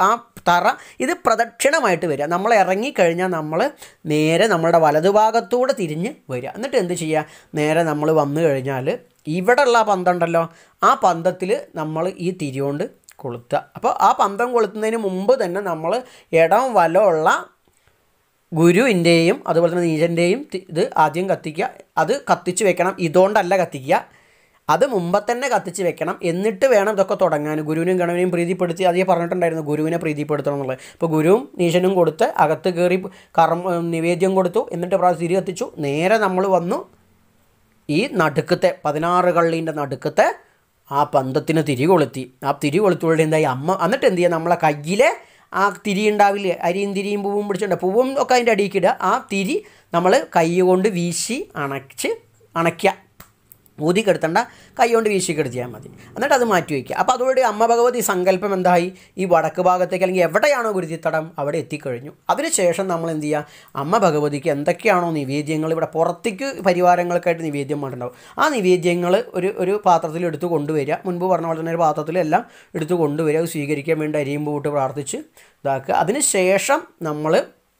തറ ഇത് പ്രദക്ഷിണമായിട്ട് വരിക നമ്മൾ ഇറങ്ങിക്കഴിഞ്ഞാൽ നമ്മൾ നേരെ നമ്മളുടെ വലതുഭാഗത്തൂടെ തിരിഞ്ഞ് വരിക എന്നിട്ട് എന്ത് ചെയ്യുക നേരെ നമ്മൾ വന്നു കഴിഞ്ഞാൽ ഇവിടെയുള്ള ആ പന്തമുണ്ടല്ലോ ആ പന്തത്തിൽ നമ്മൾ ഈ തിരി കൊണ്ട് കൊളുത്തുക അപ്പോൾ ആ പന്തം കൊളുത്തുന്നതിന് മുമ്പ് തന്നെ നമ്മൾ ഇടം വലമുള്ള ഗുരുവിൻ്റെയും അതുപോലെ തന്നെ നീചൻ്റെയും ഇത് ആദ്യം കത്തിക്കുക അത് കത്തിച്ച് വെക്കണം ഇതുകൊണ്ടല്ല കത്തിക്കുക അത് മുമ്പ് തന്നെ കത്തിച്ച് വെക്കണം എന്നിട്ട് വേണം ഇതൊക്കെ തുടങ്ങാൻ ഗുരുവിനും ഗണവിനെയും പ്രീതിപ്പെടുത്തി അതേ പറഞ്ഞിട്ടുണ്ടായിരുന്നു ഗുരുവിനെ പ്രീതിപ്പെടുത്തണം എന്നുള്ളത് ഇപ്പോൾ ഗുരുവും നീശനും കൊടുത്ത് അകത്ത് കയറി കർമ്മ നിവേദ്യം കൊടുത്തു എന്നിട്ട് പ്രാവശ്യം തിരി കത്തിച്ചു നേരെ നമ്മൾ വന്നു ഈ നടുക്കത്തെ പതിനാറ് കള്ളീൻ്റെ നടുക്കത്തെ ആ പന്തത്തിന് തിരി കൊളുത്തി ആ തിരി കൊളുത്തുകൊണ്ട് എന്തായി അമ്മ എന്നിട്ട് എന്ത് ചെയ്യുക നമ്മളെ കയ്യിലെ ആ തിരി ഉണ്ടാവില്ലേ അരിയും തിരിയും പൂവും പിടിച്ചിട്ടുണ്ട് പൂവും ഒക്കെ അതിൻ്റെ അടിയിലേക്ക് ഇടുക ആ തിരി നമ്മൾ കൈ കൊണ്ട് വീശി അണച്ച് അണയ്ക്കുക ഊതി കെടുത്തണ്ട കൈ കൊണ്ട് വീശി കെടുത്തിയാൽ മതി എന്നിട്ട് അത് മാറ്റി വയ്ക്കുക അപ്പോൾ അതോടെ അമ്മ ഭഗവതി സങ്കല്പം എന്തായി ഈ വടക്ക് ഭാഗത്തേക്ക് അല്ലെങ്കിൽ എവിടെയാണോ ഗുരുതിത്തടം അവിടെ എത്തിക്കഴിഞ്ഞു അതിനുശേഷം നമ്മൾ എന്ത് ചെയ്യുക അമ്മ ഭഗവതിക്ക് എന്തൊക്കെയാണോ നിവേദ്യങ്ങൾ ഇവിടെ പുറത്തേക്ക് പരിവാരങ്ങൾക്കായിട്ട് നിവേദ്യം വേണ്ടിണ്ടാവും ആ നിവേദ്യങ്ങൾ ഒരു ഒരു പാത്രത്തിൽ എടുത്ത് കൊണ്ടുവരിക മുൻപ് പറഞ്ഞ പോലെ തന്നെ ഒരു പാത്രത്തിലെല്ലാം എടുത്ത് കൊണ്ടുവരിക അത് സ്വീകരിക്കാൻ വേണ്ടി അരിയും പൂട്ട് പ്രാർത്ഥിച്ച് ഇതാക്കുക അതിന് ശേഷം നമ്മൾ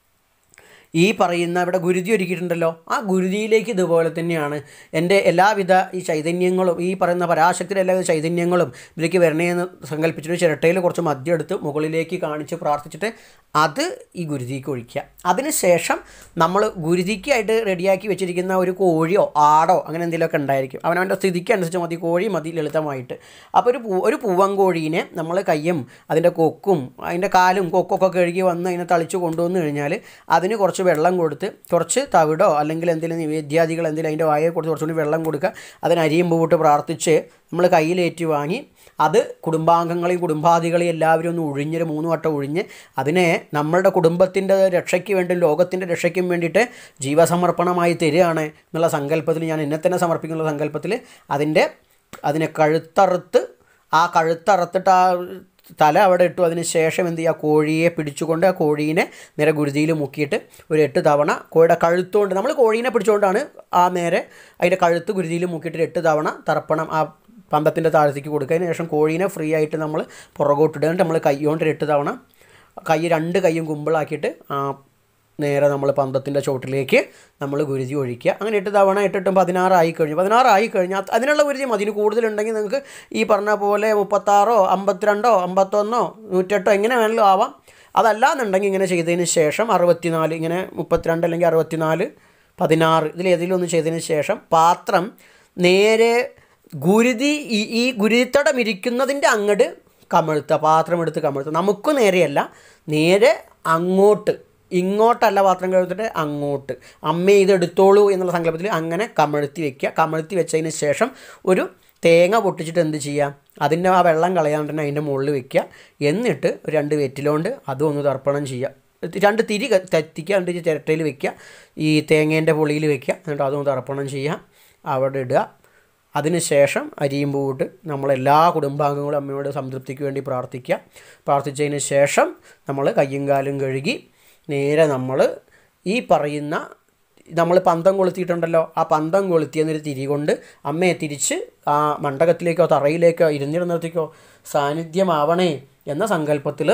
ഈ പറയുന്ന ഇവിടെ ഗുരുതി ഒരുക്കിയിട്ടുണ്ടല്ലോ ആ ഗുരുതിയിലേക്ക് ഇതുപോലെ തന്നെയാണ് എൻ്റെ എല്ലാവിധ ഈ ചൈതന്യങ്ങളും ഈ പറയുന്ന പരാശക്തിയുടെ എല്ലാവിധ ചൈതന്യങ്ങളും ഇതിലേക്ക് വരണേന്ന് സങ്കല്പിച്ചിട്ട് ചിരട്ടയിൽ കുറച്ച് മദ്യം എടുത്ത് മുകളിലേക്ക് കാണിച്ച് പ്രാർത്ഥിച്ചിട്ട് അത് ഈ ഗുരുതിക്ക് ഒഴിക്കുക അതിനുശേഷം നമ്മൾ ഗുരുതിക്കായിട്ട് റെഡിയാക്കി വെച്ചിരിക്കുന്ന ഒരു കോഴിയോ ആടോ അങ്ങനെ എന്തെങ്കിലുമൊക്കെ ഉണ്ടായിരിക്കും അവനവൻ്റെ സ്ഥിതിക്ക് അനുസരിച്ച് മതി കോഴി മതി ലളിതമായിട്ട് അപ്പോൾ ഒരു പൂ ഒരു പൂവങ്കോഴീനെ നമ്മൾ കയ്യും അതിൻ്റെ കൊക്കും അതിൻ്റെ കാലും കൊക്കൊക്കെ കഴുകി വന്ന് അതിനെ തളിച്ച് കൊണ്ടുവന്ന് കഴിഞ്ഞാൽ അതിന് കുറച്ച് വെള്ളം കൊടുത്ത് കുറച്ച് തവിടോ അല്ലെങ്കിൽ എന്തെങ്കിലും നിവേദ്യാദികൾ എന്തെങ്കിലും അതിൻ്റെ വായയെ കൊടുത്ത് കുറച്ചുകൂടി വെള്ളം കൊടുക്കുക അതിന് അരിയും പൂവിട്ട് പ്രാർത്ഥിച്ച് നമ്മൾ കയ്യിലേറ്റി വാങ്ങി അത് കുടുംബാംഗങ്ങളെയും കുടുംബാദികളെയും എല്ലാവരും ഒന്ന് ഒഴിഞ്ഞൊരു മൂന്ന് വട്ടം ഒഴിഞ്ഞ് അതിനെ നമ്മളുടെ കുടുംബത്തിൻ്റെ രക്ഷയ്ക്ക് വേണ്ടി ലോകത്തിൻ്റെ രക്ഷയ്ക്കും വേണ്ടിയിട്ട് ജീവസമർപ്പണമായി തരികയാണ് എന്നുള്ള സങ്കല്പത്തിൽ ഞാൻ എന്നെ തന്നെ സമർപ്പിക്കുന്ന സങ്കല്പത്തിൽ അതിൻ്റെ അതിനെ കഴുത്തറുത്ത് ആ കഴുത്തറുത്തിട്ട് ആ തല അവിടെ ഇട്ടു അതിന് ശേഷം എന്ത് ചെയ്യുക കോഴിയെ പിടിച്ചുകൊണ്ട് ആ കോഴീനെ നേരെ ഗുരുതിയിൽ മുക്കിയിട്ട് ഒരു എട്ട് തവണ കോഴിയുടെ കഴുത്തുകൊണ്ട് നമ്മൾ കോഴീനെ പിടിച്ചുകൊണ്ടാണ് ആ നേരെ അതിൻ്റെ കഴുത്ത് ഗുരുതിയിൽ മുക്കിയിട്ട് ഒരു എട്ട് തവണ തർപ്പണം ആ പന്തത്തിൻ്റെ താഴത്തേക്ക് കൊടുക്കുക അതിന് ശേഷം കോഴീനെ ഫ്രീ ആയിട്ട് നമ്മൾ പുറകോട്ടിടുക എന്നിട്ട് നമ്മൾ കൈ കൊണ്ട് ഒരു എട്ട് തവണ കൈ രണ്ട് കൈയും കുമ്പിളാക്കിയിട്ട് ആ നേരെ നമ്മൾ പന്തത്തിൻ്റെ ചോട്ടിലേക്ക് നമ്മൾ ഗുരുതി ഒഴിക്കുക അങ്ങനെ എട്ട് തവണ എട്ടെട്ടും പതിനാറായി കഴിഞ്ഞു പതിനാറായി കഴിഞ്ഞാൽ അതിനുള്ള ഗുരുതി അതിന് കൂടുതലുണ്ടെങ്കിൽ നിങ്ങൾക്ക് ഈ പറഞ്ഞ പോലെ മുപ്പത്താറോ അമ്പത്തിരണ്ടോ അമ്പത്തൊന്നോ നൂറ്റെട്ടോ എങ്ങനെ വേണമെങ്കിലും ആവാം അതല്ലാന്നുണ്ടെങ്കിൽ ഇങ്ങനെ ചെയ്തതിന് ശേഷം അറുപത്തിനാല് ഇങ്ങനെ മുപ്പത്തിരണ്ട് അല്ലെങ്കിൽ അറുപത്തിനാല് പതിനാറ് ഇതിലേതെങ്കിലും ഒന്ന് ചെയ്തതിന് ശേഷം പാത്രം നേരെ ഗുരുതി ഈ ഈ ഗുരുത്തടം ഇരിക്കുന്നതിൻ്റെ അങ്ങട് കമഴ്ത്തുക പാത്രം എടുത്ത് കമഴ്ത്തുക നമുക്ക് നേരെയല്ല നേരെ അങ്ങോട്ട് ഇങ്ങോട്ടല്ല പാത്രം കഴുത്തിട്ട് അങ്ങോട്ട് അമ്മ ഇത് എടുത്തോളൂ എന്നുള്ള സങ്കല്പത്തിൽ അങ്ങനെ കമഴ്ത്തി വെക്കുക കമഴ്ത്തി വെച്ചതിന് ശേഷം ഒരു തേങ്ങ പൊട്ടിച്ചിട്ട് എന്ത് ചെയ്യാം അതിൻ്റെ ആ വെള്ളം കളയാണ്ട് തന്നെ അതിൻ്റെ മുകളിൽ വെക്കുക എന്നിട്ട് ഒരു രണ്ട് വെറ്റിലോണ്ട് അതും ഒന്ന് തർപ്പണം ചെയ്യുക രണ്ട് തിരി ക- കത്തിക്കുക എന്നിട്ട് ചിരട്ടയിൽ വെക്കുക ഈ തേങ്ങേൻ്റെ പൊളിയിൽ വെക്കുക എന്നിട്ട് അതും തർപ്പണം ചെയ്യുക അവിടെ ഇടുക അതിനുശേഷം അരിയും പൂവിട്ട് നമ്മളെല്ലാ കുടുംബാംഗങ്ങളും അമ്മയോട് സംതൃപ്തിക്ക് വേണ്ടി പ്രാർത്ഥിക്കുക പ്രാർത്ഥിച്ചതിന് ശേഷം നമ്മൾ കയ്യും കാലും കഴുകി നേരെ നമ്മൾ ഈ പറയുന്ന നമ്മൾ പന്തം കൊളുത്തിയിട്ടുണ്ടല്ലോ ആ പന്തം കൊളുത്തിയെന്നൊരു തിരി കൊണ്ട് അമ്മയെ തിരിച്ച് ആ മണ്ഡപത്തിലേക്കോ തറയിലേക്കോ ഇരുന്നിടന്നിടത്തേക്കോ സാന്നിധ്യമാവണേ എന്ന സങ്കല്പത്തിൽ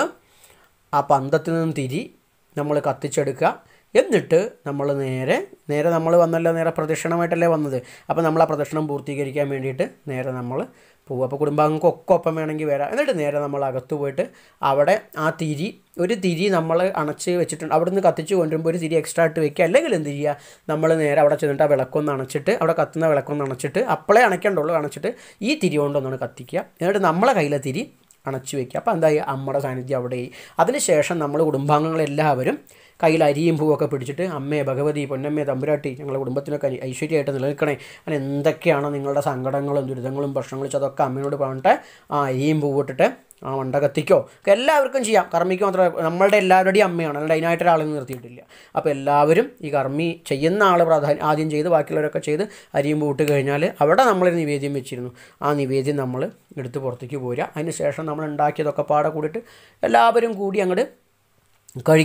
ആ പന്തത്തിൽ നിന്ന് തിരി നമ്മൾ കത്തിച്ചെടുക്കുക എന്നിട്ട് നമ്മൾ നേരെ നേരെ നമ്മൾ വന്നല്ലോ നേരെ പ്രദക്ഷിണമായിട്ടല്ലേ വന്നത് അപ്പോൾ നമ്മൾ ആ പ്രദക്ഷിണം പൂർത്തീകരിക്കാൻ വേണ്ടിയിട്ട് നേരെ നമ്മൾ പോകും അപ്പോൾ കുടുംബാംഗങ്ങൾക്കൊക്കെ ഒപ്പം വേണമെങ്കിൽ വരാം എന്നിട്ട് നേരെ നമ്മൾ അകത്ത് പോയിട്ട് അവിടെ ആ തിരി ഒരു തിരി നമ്മൾ അണച്ച് വെച്ചിട്ടുണ്ട് അവിടെ നിന്ന് കത്തിച്ച് കൊണ്ടുവരുമ്പോൾ ഒരു തിരി എക്സ്ട്രാ ഇട്ട് വെക്കുക അല്ലെങ്കിൽ എന്ത് ചെയ്യുക നമ്മൾ നേരെ അവിടെ ചെന്നിട്ട് ആ വിളക്കൊന്ന് അണച്ചിട്ട് അവിടെ കത്തുന്ന വിളക്കൊന്ന് അണച്ചിട്ട് അപ്പോളേ അണയ്ക്കണ്ടുള്ളൂ അണച്ചിട്ട് ഈ തിരി കൊണ്ടൊന്നാണ് കത്തിക്കുക എന്നിട്ട് നമ്മളെ കയ്യിലെ തിരി അണച്ചു വെക്കുക അപ്പോൾ എന്തായി അമ്മയുടെ സാന്നിധ്യം അവിടെ അതിനുശേഷം നമ്മൾ കുടുംബാംഗങ്ങളെല്ലാവരും കയ്യിൽ അരിയും പൂവൊക്കെ പിടിച്ചിട്ട് അമ്മേ ഭഗവതി പൊന്നമ്മേ തമ്പുരാട്ടി ഞങ്ങളുടെ കുടുംബത്തിനൊക്കെ ഐ- ഐശ്വര്യമായിട്ട് നിലനിൽക്കണേ അങ്ങനെ എന്തൊക്കെയാണോ നിങ്ങളുടെ സങ്കടങ്ങളും ദുരിതങ്ങളും പ്രശ്നങ്ങളും വെച്ചാൽ അതൊക്കെ അമ്മയോട് പറഞ്ഞിട്ട് ആ അരിയും പൂവിട്ടിട്ട് ആ മണ്ട കത്തിക്കോ ഒക്കെ എല്ലാവർക്കും ചെയ്യാം കർമ്മിക്ക് മാത്രമേ നമ്മളുടെ എല്ലാവരുടെയും അമ്മയാണ് അല്ലാണ്ട് അതിനായിട്ട് ഒരാളെ നിർത്തിയിട്ടില്ല അപ്പോൾ എല്ലാവരും ഈ കർമ്മി ചെയ്യുന്ന ആൾ പ്രാധാന്യം ആദ്യം ചെയ്ത് ബാക്കിയുള്ളവരൊക്കെ ചെയ്ത് അരിയും പൂട്ട് കഴിഞ്ഞാൽ അവിടെ നമ്മളൊരു നിവേദ്യം വെച്ചിരുന്നു ആ നിവേദ്യം നമ്മൾ എടുത്ത് പുറത്തേക്ക് പോരുക അതിന് ശേഷം നമ്മൾ ഉണ്ടാക്കിയതൊക്കെ പാടെ കൂടിയിട്ട് എല്ലാവരും കൂടി അങ്ങോട്ട് കഴിക്കുക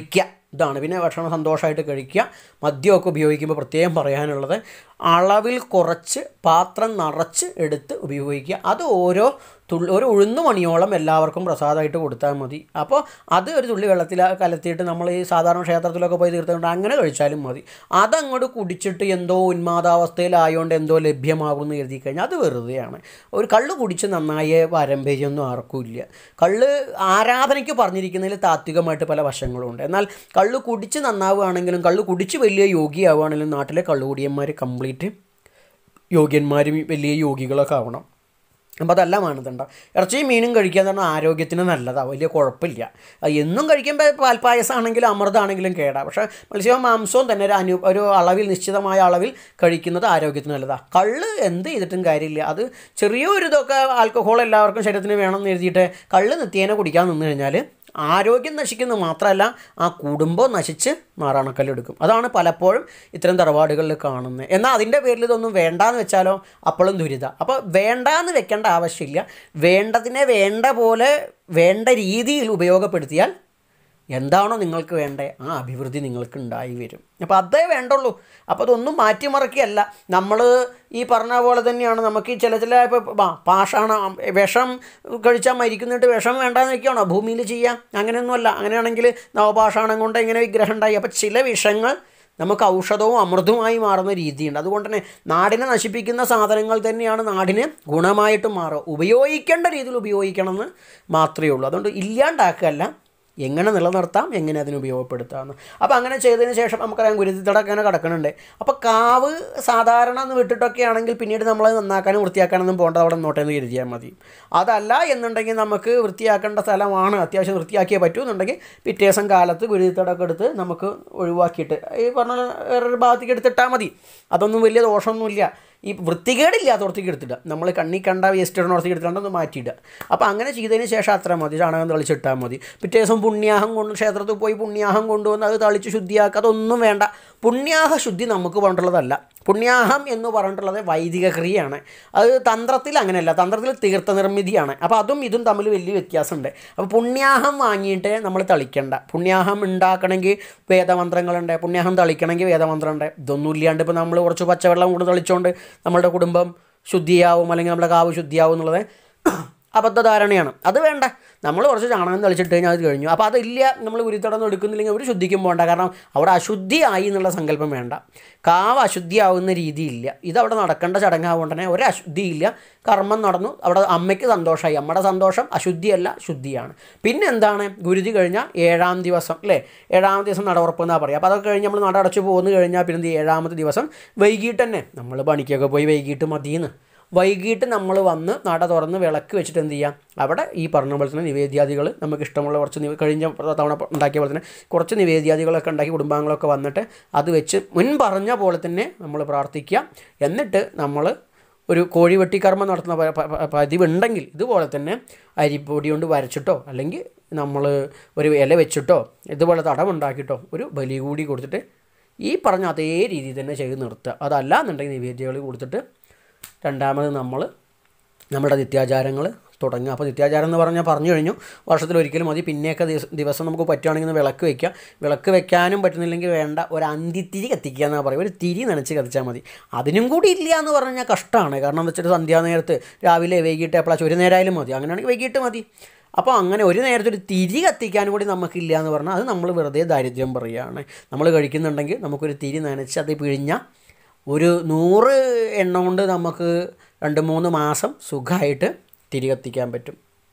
ഇതാണ് പിന്നെ ഭക്ഷണം സന്തോഷമായിട്ട് കഴിക്കുക മദ്യമൊക്കെ ഉപയോഗിക്കുമ്പോൾ പ്രത്യേകം പറയാനുള്ളത് അളവിൽ കുറച്ച് പാത്രം നിറച്ച് എടുത്ത് ഉപയോഗിക്കുക അത് ഓരോ തുള്ളി ഒരു ഉഴുന്നു മണിയോളം എല്ലാവർക്കും പ്രസാദമായിട്ട് കൊടുത്താൽ മതി അപ്പോൾ അത് ഒരു തുള്ളി വെള്ളത്തിൽ കലത്തിയിട്ട് നമ്മൾ ഈ സാധാരണ ക്ഷേത്രത്തിലൊക്കെ പോയി തീർത്തുകൊണ്ട് അങ്ങനെ കഴിച്ചാലും മതി അതങ്ങോട്ട് കുടിച്ചിട്ട് എന്തോ ഉന്മാദാവസ്ഥയിലായതുകൊണ്ട് എന്തോ ലഭ്യമാകുമെന്ന് കരുതി കഴിഞ്ഞാൽ അത് വെറുതെയാണ് ഒരു കള്ള് കുടിച്ച് നന്നായ പാരമ്പര്യമൊന്നും ആർക്കും ഇല്ല കള്ള് ആരാധനയ്ക്ക് പറഞ്ഞിരിക്കുന്നതിൽ താത്വികമായിട്ട് പല വശങ്ങളുണ്ട് എന്നാൽ കള്ള് കുടിച്ച് നന്നാവുകയാണെങ്കിലും കള്ള് കുടിച്ച് വലിയ യോഗിയാവുകയാണെങ്കിലും നാട്ടിലെ കള്ളുകുടിയന്മാർ കംപ്ലീറ്റ് യോഗ്യന്മാരും വലിയ യോഗികളൊക്കെ ആവണം അപ്പോൾ അതല്ല മാനദണ്ഡം ഇറച്ചിയും മീനും കഴിക്കുക എന്ന് പറഞ്ഞാൽ ആരോഗ്യത്തിന് നല്ലതാണ് വലിയ കുഴപ്പമില്ല അത് എന്നും കഴിക്കുമ്പോൾ പാൽപ്പായസമാണെങ്കിലും അമൃതമാണെങ്കിലും കേടാ പക്ഷേ മത്സ്യവും മാംസവും തന്നെ ഒരു അനു ഒരു അളവിൽ നിശ്ചിതമായ അളവിൽ കഴിക്കുന്നത് ആരോഗ്യത്തിന് നല്ലതാണ് കള്ള് എന്ത് ചെയ്തിട്ടും കാര്യമില്ല അത് ചെറിയൊരു ഇതൊക്കെ ആൽക്കഹോൾ എല്ലാവർക്കും ശരീരത്തിന് വേണമെന്ന് എഴുതിയിട്ട് കള്ള് നിത്യേന കുടിക്കാൻ നിന്ന് കഴിഞ്ഞാൽ ആരോഗ്യം നശിക്കുന്നത് മാത്രമല്ല ആ കുടുംബം നശിച്ച് മാറാണക്കല്ലെടുക്കും അതാണ് പലപ്പോഴും ഇത്തരം തറവാടുകളിൽ കാണുന്നത് എന്നാൽ അതിൻ്റെ പേരിൽ ഇതൊന്നും വേണ്ടാന്ന് വെച്ചാലോ അപ്പോഴും ദുരിത അപ്പോൾ വേണ്ടാന്ന് വെക്കേണ്ട ആവശ്യമില്ല വേണ്ടതിനെ വേണ്ട പോലെ വേണ്ട രീതിയിൽ ഉപയോഗപ്പെടുത്തിയാൽ എന്താണോ നിങ്ങൾക്ക് വേണ്ടേ ആ അഭിവൃദ്ധി നിങ്ങൾക്ക് ഉണ്ടായി വരും അപ്പോൾ അതേ വേണ്ടുള്ളൂ അപ്പോൾ അതൊന്നും മാറ്റിമറിക്കുകയല്ല നമ്മൾ ഈ പറഞ്ഞ പോലെ തന്നെയാണ് നമുക്ക് ഈ ചില ചില ഇപ്പോൾ പാഷാണ വിഷം കഴിച്ചാൽ മരിക്കുന്നിട്ട് വിഷം വേണ്ടാന്ന് വെക്കുകയാണോ ഭൂമിയിൽ ചെയ്യാം അങ്ങനെയൊന്നുമല്ല അങ്ങനെയാണെങ്കിൽ നവപാഷാണം കൊണ്ട് ഇങ്ങനെ വിഗ്രഹം ഉണ്ടായി അപ്പോൾ ചില വിഷങ്ങൾ നമുക്ക് ഔഷധവും അമൃതവുമായി മാറുന്ന രീതിയുണ്ട് അതുകൊണ്ട് തന്നെ നാടിനെ നശിപ്പിക്കുന്ന സാധനങ്ങൾ തന്നെയാണ് നാടിന് ഗുണമായിട്ട് മാറുക ഉപയോഗിക്കേണ്ട രീതിയിൽ ഉപയോഗിക്കണമെന്ന് മാത്രമേ ഉള്ളൂ അതുകൊണ്ട് ഇല്ലാണ്ടാക്കുകയല്ല എങ്ങനെ നിലനിർത്താം എങ്ങനെ അതിന് ഉപയോഗപ്പെടുത്താമെന്ന് അപ്പോൾ അങ്ങനെ ചെയ്തതിന് ശേഷം നമുക്കറിയാം ഗുരുതിത്തട അങ്ങനെ കിടക്കുന്നുണ്ട് അപ്പോൾ കാവ് സാധാരണ ഒന്ന് വിട്ടിട്ടൊക്കെ ആണെങ്കിൽ പിന്നീട് നമ്മൾ നന്നാക്കാനും വൃത്തിയാക്കാനൊന്നും പോകേണ്ട അവിടെ നോട്ടെ എന്ന് കരുതിയാൽ മതി അതല്ല എന്നുണ്ടെങ്കിൽ നമുക്ക് വൃത്തിയാക്കേണ്ട സ്ഥലമാണ് അത്യാവശ്യം വൃത്തിയാക്കിയേ പറ്റൂ എന്നുണ്ടെങ്കിൽ പിറ്റേ ദിവസം കാലത്ത് ഗുരുതിത്തടൊക്കെ എടുത്ത് നമുക്ക് ഒഴിവാക്കിയിട്ട് ഈ പറഞ്ഞ വേറൊരു ഭാഗത്തേക്ക് എടുത്തിട്ടാൽ മതി അതൊന്നും വലിയ ദോഷമൊന്നുമില്ല ഈ വൃത്തികേടില്ലാത്തടത്തേക്ക് എടുത്തിടുക നമ്മൾ കണ്ണി കണ്ട വേസ്റ്റ് ഇടുന്നിടത്തേക്ക് എടുത്തിട്ടൊന്ന് മാറ്റിയിടുക അപ്പോൾ അങ്ങനെ ചെയ്തതിന് ശേഷം അത്ര മതി ചാണകം തളിച്ചിട്ടാൽ മതി പിറ്റേ ദിവസം പുണ്യാഹം കൊണ്ട് ക്ഷേത്രത്തിൽ പോയി പുണ്യാഹം കൊണ്ടുവന്ന് അത് തളിച്ച് ശുദ്ധിയാക്കുക അതൊന്നും വേണ്ട പുണ്യാഹ ശുദ്ധി നമുക്ക് പറഞ്ഞിട്ടുള്ളതല്ല പുണ്യാഹം എന്ന് പറഞ്ഞിട്ടുള്ളത് വൈദിക ക്രിയയാണ് അത് തന്ത്രത്തിൽ അങ്ങനെയല്ല തന്ത്രത്തിൽ തീർത്ഥ നിർമ്മിതിയാണ് അപ്പോൾ അതും ഇതും തമ്മിൽ വലിയ വ്യത്യാസമുണ്ട് അപ്പോൾ പുണ്യാഹം വാങ്ങിയിട്ട് നമ്മൾ തളിക്കണ്ട പുണ്യാഹം ഉണ്ടാക്കണമെങ്കിൽ വേദമന്ത്രങ്ങളുണ്ട് പുണ്യാഹം തളിക്കണമെങ്കിൽ വേദമന്ത്രമുണ്ട് ഇതൊന്നും ഇല്ലാണ്ട് ഇപ്പോൾ നമ്മൾ കുറച്ച് പച്ചവെള്ളം കൊണ്ട് തളിച്ചുകൊണ്ട് നമ്മളുടെ കുടുംബം ശുദ്ധിയാവും അല്ലെങ്കിൽ നമ്മുടെ കാവ് ശുദ്ധിയാവും എന്നുള്ളത് അബദ്ധധാരണയാണ് അത് വേണ്ട നമ്മൾ കുറച്ച് ചാണകം തളിച്ചിട്ട് കഴിഞ്ഞാൽ അത് കഴിഞ്ഞു അപ്പോൾ അതില്ല നമ്മൾ ഉരുത്തടന്ന് എടുക്കുന്നില്ലെങ്കിൽ ഒരു ശുദ്ധിക്കും പോകണ്ട കാരണം അവിടെ അശുദ്ധിയായി എന്നുള്ള സങ്കല്പം വേണ്ട കാവ് അശുദ്ധിയാവുന്ന രീതിയില്ല ഇതവിടെ നടക്കേണ്ട ചടങ്ങാവുകൊണ്ട് തന്നെ ഒരു അശുദ്ധിയില്ല കർമ്മം നടന്നു അവിടെ അമ്മയ്ക്ക് സന്തോഷമായി അമ്മയുടെ സന്തോഷം അശുദ്ധിയല്ല ശുദ്ധിയാണ് പിന്നെ എന്താണ് ഗുരുതി കഴിഞ്ഞാൽ ഏഴാം ദിവസം അല്ലേ ഏഴാം ദിവസം നട ഉറപ്പെന്നാണ് പറയുക അപ്പോൾ അതൊക്കെ കഴിഞ്ഞ് നമ്മൾ നട അടച്ചു പോന്നു കഴിഞ്ഞാൽ പിന്നെ എന്ത് ചെയ്യും? ഏഴാമത്തെ ദിവസം വൈകിട്ട് തന്നെ നമ്മൾ പണിക്കൊക്കെ പോയി വൈകിട്ട് മതിയെന്ന് വൈകിട്ട് നമ്മൾ വന്ന് നട തുറന്ന് വിളക്ക് വെച്ചിട്ട് എന്ത് ചെയ്യാം അവിടെ ഈ പറഞ്ഞ പോലെ തന്നെ നിവേദ്യാദികൾ നമുക്ക് ഇഷ്ടമുള്ള കുറച്ച് നിവ- കഴിഞ്ഞ തവണ ഉണ്ടാക്കിയ പോലെ തന്നെ കുറച്ച് നിവേദ്യാദികളൊക്കെ ഉണ്ടാക്കി കുടുംബാംഗങ്ങളൊക്കെ വന്നിട്ട് അത് വെച്ച് മുൻ പറഞ്ഞ പോലെ തന്നെ നമ്മൾ പ്രാർത്ഥിക്കുക എന്നിട്ട് നമ്മൾ ഒരു കോഴി വെട്ടിക്കർമ്മം നടത്തുന്ന പ- പ- പ- പതിവുണ്ടെങ്കിൽ ഇതുപോലെ തന്നെ അരിപ്പൊടി കൊണ്ട് വരച്ചിട്ടോ അല്ലെങ്കിൽ നമ്മൾ ഒരു ഇല വെച്ചിട്ടോ ഇതുപോലെ തടമുണ്ടാക്കിയിട്ടോ ഒരു ബലി കൂടി കൊടുത്തിട്ട് ഈ പറഞ്ഞ അതേ രീതിയിൽ തന്നെ ചെയ്ത് നിർത്തുക അതല്ല എന്നുണ്ടെങ്കിൽ നിവേദ്യകൾ കൊടുത്തിട്ട് രണ്ടാമത് നമ്മൾ നമ്മുടെ നിത്യാചാരങ്ങൾ തുടങ്ങുക അപ്പോൾ നിത്യാചാരം എന്ന് പറഞ്ഞാൽ പറഞ്ഞു കഴിഞ്ഞു വർഷത്തിൽ ഒരിക്കലും മതി പിന്നെയൊക്കെ ദിവസം ദിവസം നമുക്ക് പറ്റുകയാണെങ്കിൽ ഒന്ന് വിളക്ക് വയ്ക്കുക വിളക്ക് വെക്കാനും പറ്റുന്നില്ലെങ്കിൽ വേണ്ട ഒരു അന്തിത്തിരി കത്തിക്കുക എന്നാണ് പറയുക ഒരു തിരി നനച്ച് കത്തിച്ചാൽ മതി അതിനും കൂടി ഇല്ല എന്ന് പറഞ്ഞു കഴിഞ്ഞാൽ കഷ്ടമാണ് കാരണം എന്താ വെച്ചിട്ട് സന്ധ്യാനേരത്ത് രാവിലെ വൈകിട്ട് എപ്പോഴാണ് ഒരു നേരമായാലും മതി അങ്ങനെയാണെങ്കിൽ വൈകിട്ട് മതി അപ്പോൾ അങ്ങനെ ഒരു നേരത്തെ ഒരു തിരി കത്തിക്കാനും കൂടി നമുക്കില്ല എന്ന് പറഞ്ഞാൽ അത് നമ്മൾ വെറുതെ ദാരിദ്ര്യം പറയുകയാണ് നമ്മൾ കഴിക്കുന്നുണ്ടെങ്കിൽ നമുക്കൊരു തിരി നനച്ച് അത് പിഴിഞ്ഞാൽ ഒരു നൂറ് എണ്ണ കൊണ്ട് നമുക്ക് രണ്ട് മൂന്ന് മാസം സുഖമായിട്ട് തിരി കത്തിക്കാൻ പറ്റും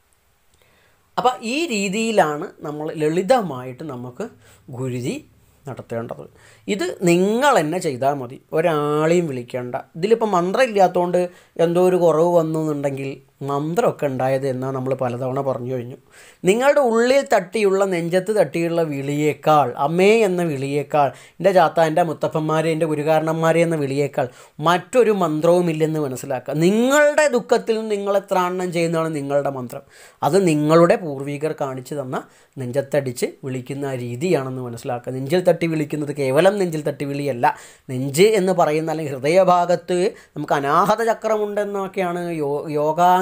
അപ്പോൾ ഈ രീതിയിലാണ് നമ്മൾ ലളിതമായിട്ട് നമുക്ക് ഗുരുതി നടത്തേണ്ടത് ഇത് നിങ്ങൾ തന്നെ ചെയ്താൽ മതി ഒരാളെയും വിളിക്കേണ്ട ഇതിലിപ്പോൾ മന്ത്രം ഇല്ലാത്തതുകൊണ്ട് എന്തോ ഒരു കുറവ് വന്നു എന്നുണ്ടെങ്കിൽ മന്ത്രമൊക്കെ ഉണ്ടായത് എന്നാ നമ്മൾ പലതവണ പറഞ്ഞു കഴിഞ്ഞു നിങ്ങളുടെ ഉള്ളിൽ തട്ടിയുള്ള നെഞ്ചത്ത് തട്ടിയുള്ള വിളിയേക്കാൾ അമ്മേ എന്ന വിളിയേക്കാൾ എൻ്റെ ചാത്ത എൻ്റെ മുത്തപ്പന്മാരെ എൻ്റെ ഗുരുകാരണന്മാരെ എന്ന വിളിയേക്കാൾ മറ്റൊരു മന്ത്രവുമില്ലെന്ന് മനസ്സിലാക്കുക നിങ്ങളുടെ ദുഃഖത്തിൽ നിന്ന് നിങ്ങളെ ത്രാണനം ചെയ്യുന്നതാണ് നിങ്ങളുടെ മന്ത്രം അത് നിങ്ങളുടെ പൂർവികർ കാണിച്ചു തന്ന നെഞ്ചത്തടിച്ച് വിളിക്കുന്ന രീതിയാണെന്ന് മനസ്സിലാക്കുക നെഞ്ചിൽ തട്ടി വിളിക്കുന്നത് കേവലം നെഞ്ചിൽ തട്ടി വിളിയല്ല നെഞ്ച് എന്ന് പറയുന്ന അല്ലെങ്കിൽ ഹൃദയഭാഗത്ത് നമുക്ക് അനാഹത ചക്രമുണ്ടെന്നൊക്കെയാണ് യോ യോഗ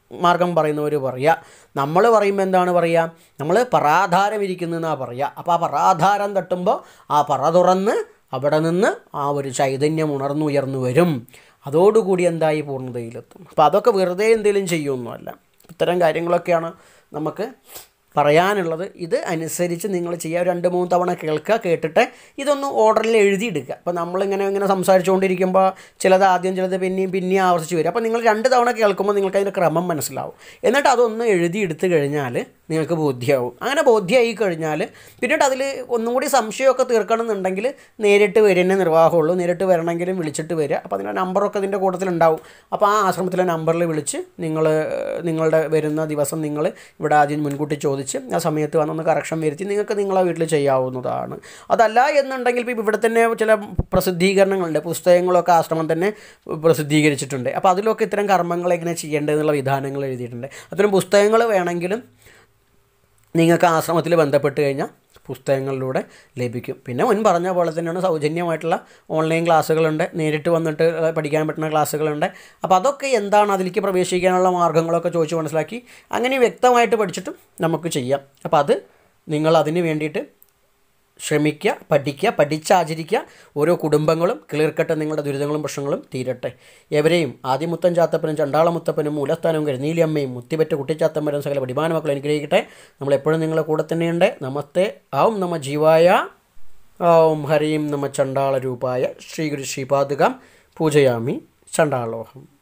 മാർഗം പറയുന്നവർ പറയുക നമ്മൾ പറയുമ്പോൾ എന്താണ് പറയുക നമ്മൾ പറാധാരം ഇരിക്കുന്നതെന്നാണ് പറയുക അപ്പോൾ ആ പറാധാരം തട്ടുമ്പോൾ ആ പറ തുറന്ന് അവിടെ നിന്ന് ആ ഒരു ചൈതന്യം ഉണർന്നുയർന്നു വരും അതോടുകൂടി എന്തായി പൂർണ്ണതയിലെത്തും അപ്പോൾ അതൊക്കെ വെറുതെ എന്തെങ്കിലും ചെയ്യുമൊന്നുമല്ല ഇത്തരം കാര്യങ്ങളൊക്കെയാണ് നമുക്ക് പറയാനുള്ളത് ഇത് അനുസരിച്ച് നിങ്ങൾ ചെയ്യുക ഒരു രണ്ട് മൂന്ന് തവണ കേൾക്കുക കേട്ടിട്ട് ഇതൊന്ന് ഓർഡറിൽ എഴുതിയെടുക്കുക അപ്പോൾ നമ്മളിങ്ങനെ ഇങ്ങനെ സംസാരിച്ചുകൊണ്ടിരിക്കുമ്പോൾ ചിലത് ആദ്യം ചിലത് പിന്നെയും പിന്നെയും ആവർത്തിച്ച് വരും അപ്പോൾ നിങ്ങൾ രണ്ട് തവണ കേൾക്കുമ്പോൾ നിങ്ങൾക്ക് അതിൻ്റെ ക്രമം മനസ്സിലാവും എന്നിട്ട് അതൊന്ന് എഴുതിയെടുത്ത് കഴിഞ്ഞാൽ നിങ്ങൾക്ക് ബോധ്യമാവും അങ്ങനെ ബോധ്യമായി കഴിഞ്ഞാൽ പിന്നീട് അതിൽ ഒന്നും കൂടി സംശയമൊക്കെ തീർക്കണമെന്നുണ്ടെങ്കിൽ നേരിട്ട് വരുന്നേ നിർവാഹമുള്ളൂ നേരിട്ട് വരണമെങ്കിലും വിളിച്ചിട്ട് വരിക അപ്പോൾ അതിൻ്റെ നമ്പറൊക്കെ ഇതിൻ്റെ കൂട്ടത്തിലുണ്ടാവും അപ്പോൾ ആ ആശ്രമത്തിലെ നമ്പറിൽ വിളിച്ച് നിങ്ങൾ നിങ്ങളുടെ വരുന്ന ദിവസം നിങ്ങൾ ഇവിടെ ആദ്യം മുൻകൂട്ടി ചോദിച്ച് ആ സമയത്ത് വന്നൊന്ന് കറക്ഷൻ വരുത്തി നിങ്ങൾക്ക് നിങ്ങളെ വീട്ടിൽ ചെയ്യാവുന്നതാണ് അതല്ല എന്നുണ്ടെങ്കിൽ ഇപ്പോൾ ഇവിടെ തന്നെ ചില പ്രസിദ്ധീകരണങ്ങളുണ്ട് പുസ്തകങ്ങളൊക്കെ ആശ്രമം തന്നെ പ്രസിദ്ധീകരിച്ചിട്ടുണ്ട് അപ്പോൾ അതിലൊക്കെ ഇത്തരം കർമ്മങ്ങൾ എങ്ങനെ ചെയ്യേണ്ടതെന്നുള്ള വിധാനങ്ങൾ എഴുതിയിട്ടുണ്ട് അത്തരം പുസ്തകങ്ങൾ വേണമെങ്കിലും നിങ്ങൾക്ക് ആശ്രമത്തിൽ ബന്ധപ്പെട്ട് കഴിഞ്ഞാൽ പുസ്തകങ്ങളിലൂടെ ലഭിക്കും പിന്നെ മുൻ പറഞ്ഞ പോലെ തന്നെയാണ് സൗജന്യമായിട്ടുള്ള ഓൺലൈൻ ക്ലാസ്സുകളുണ്ട് നേരിട്ട് വന്നിട്ട് പഠിക്കാൻ പറ്റുന്ന ക്ലാസ്സുകളുണ്ട് അപ്പോൾ അതൊക്കെ എന്താണ് അതിലേക്ക് പ്രവേശിക്കാനുള്ള മാർഗ്ഗങ്ങളൊക്കെ ചോദിച്ച് മനസ്സിലാക്കി അങ്ങനെ വ്യക്തമായിട്ട് പഠിച്ചിട്ടും നമുക്ക് ചെയ്യാം അപ്പോൾ അത് നിങ്ങൾ അതിന് വേണ്ടിയിട്ട് ശ്രമിക്കുക പഠിക്കുക പഠിച്ചാചരിക്കുക ഓരോ കുടുംബങ്ങളും ക്ലിയർ കട്ട് നിങ്ങളുടെ ദുരിതങ്ങളും പ്രശ്നങ്ങളും തീരട്ടെ എവരെയും ആദ്യമുത്തൻ ചാത്തപ്പനും ചണ്ടാളമുത്തപ്പനും മൂലസ്ഥാനവും കരുനീലിയമ്മയും മുത്തിപറ്റ കുട്ടിച്ചാത്തമ്മരും സകല പഠിമാന മക്കൾ അനുഗ്രഹിക്കട്ടെ നമ്മൾ എപ്പോഴും നിങ്ങളുടെ കൂടെ തന്നെയുണ്ട് നമസ്തേ ആവും നമ ജീവായ ഓം ഹരിയും നമ ചണ്ടാള രൂപായ ശ്രീ ഗുരു ശ്രീപാദുകം പൂജയാമി ചണ്ടാളോഹം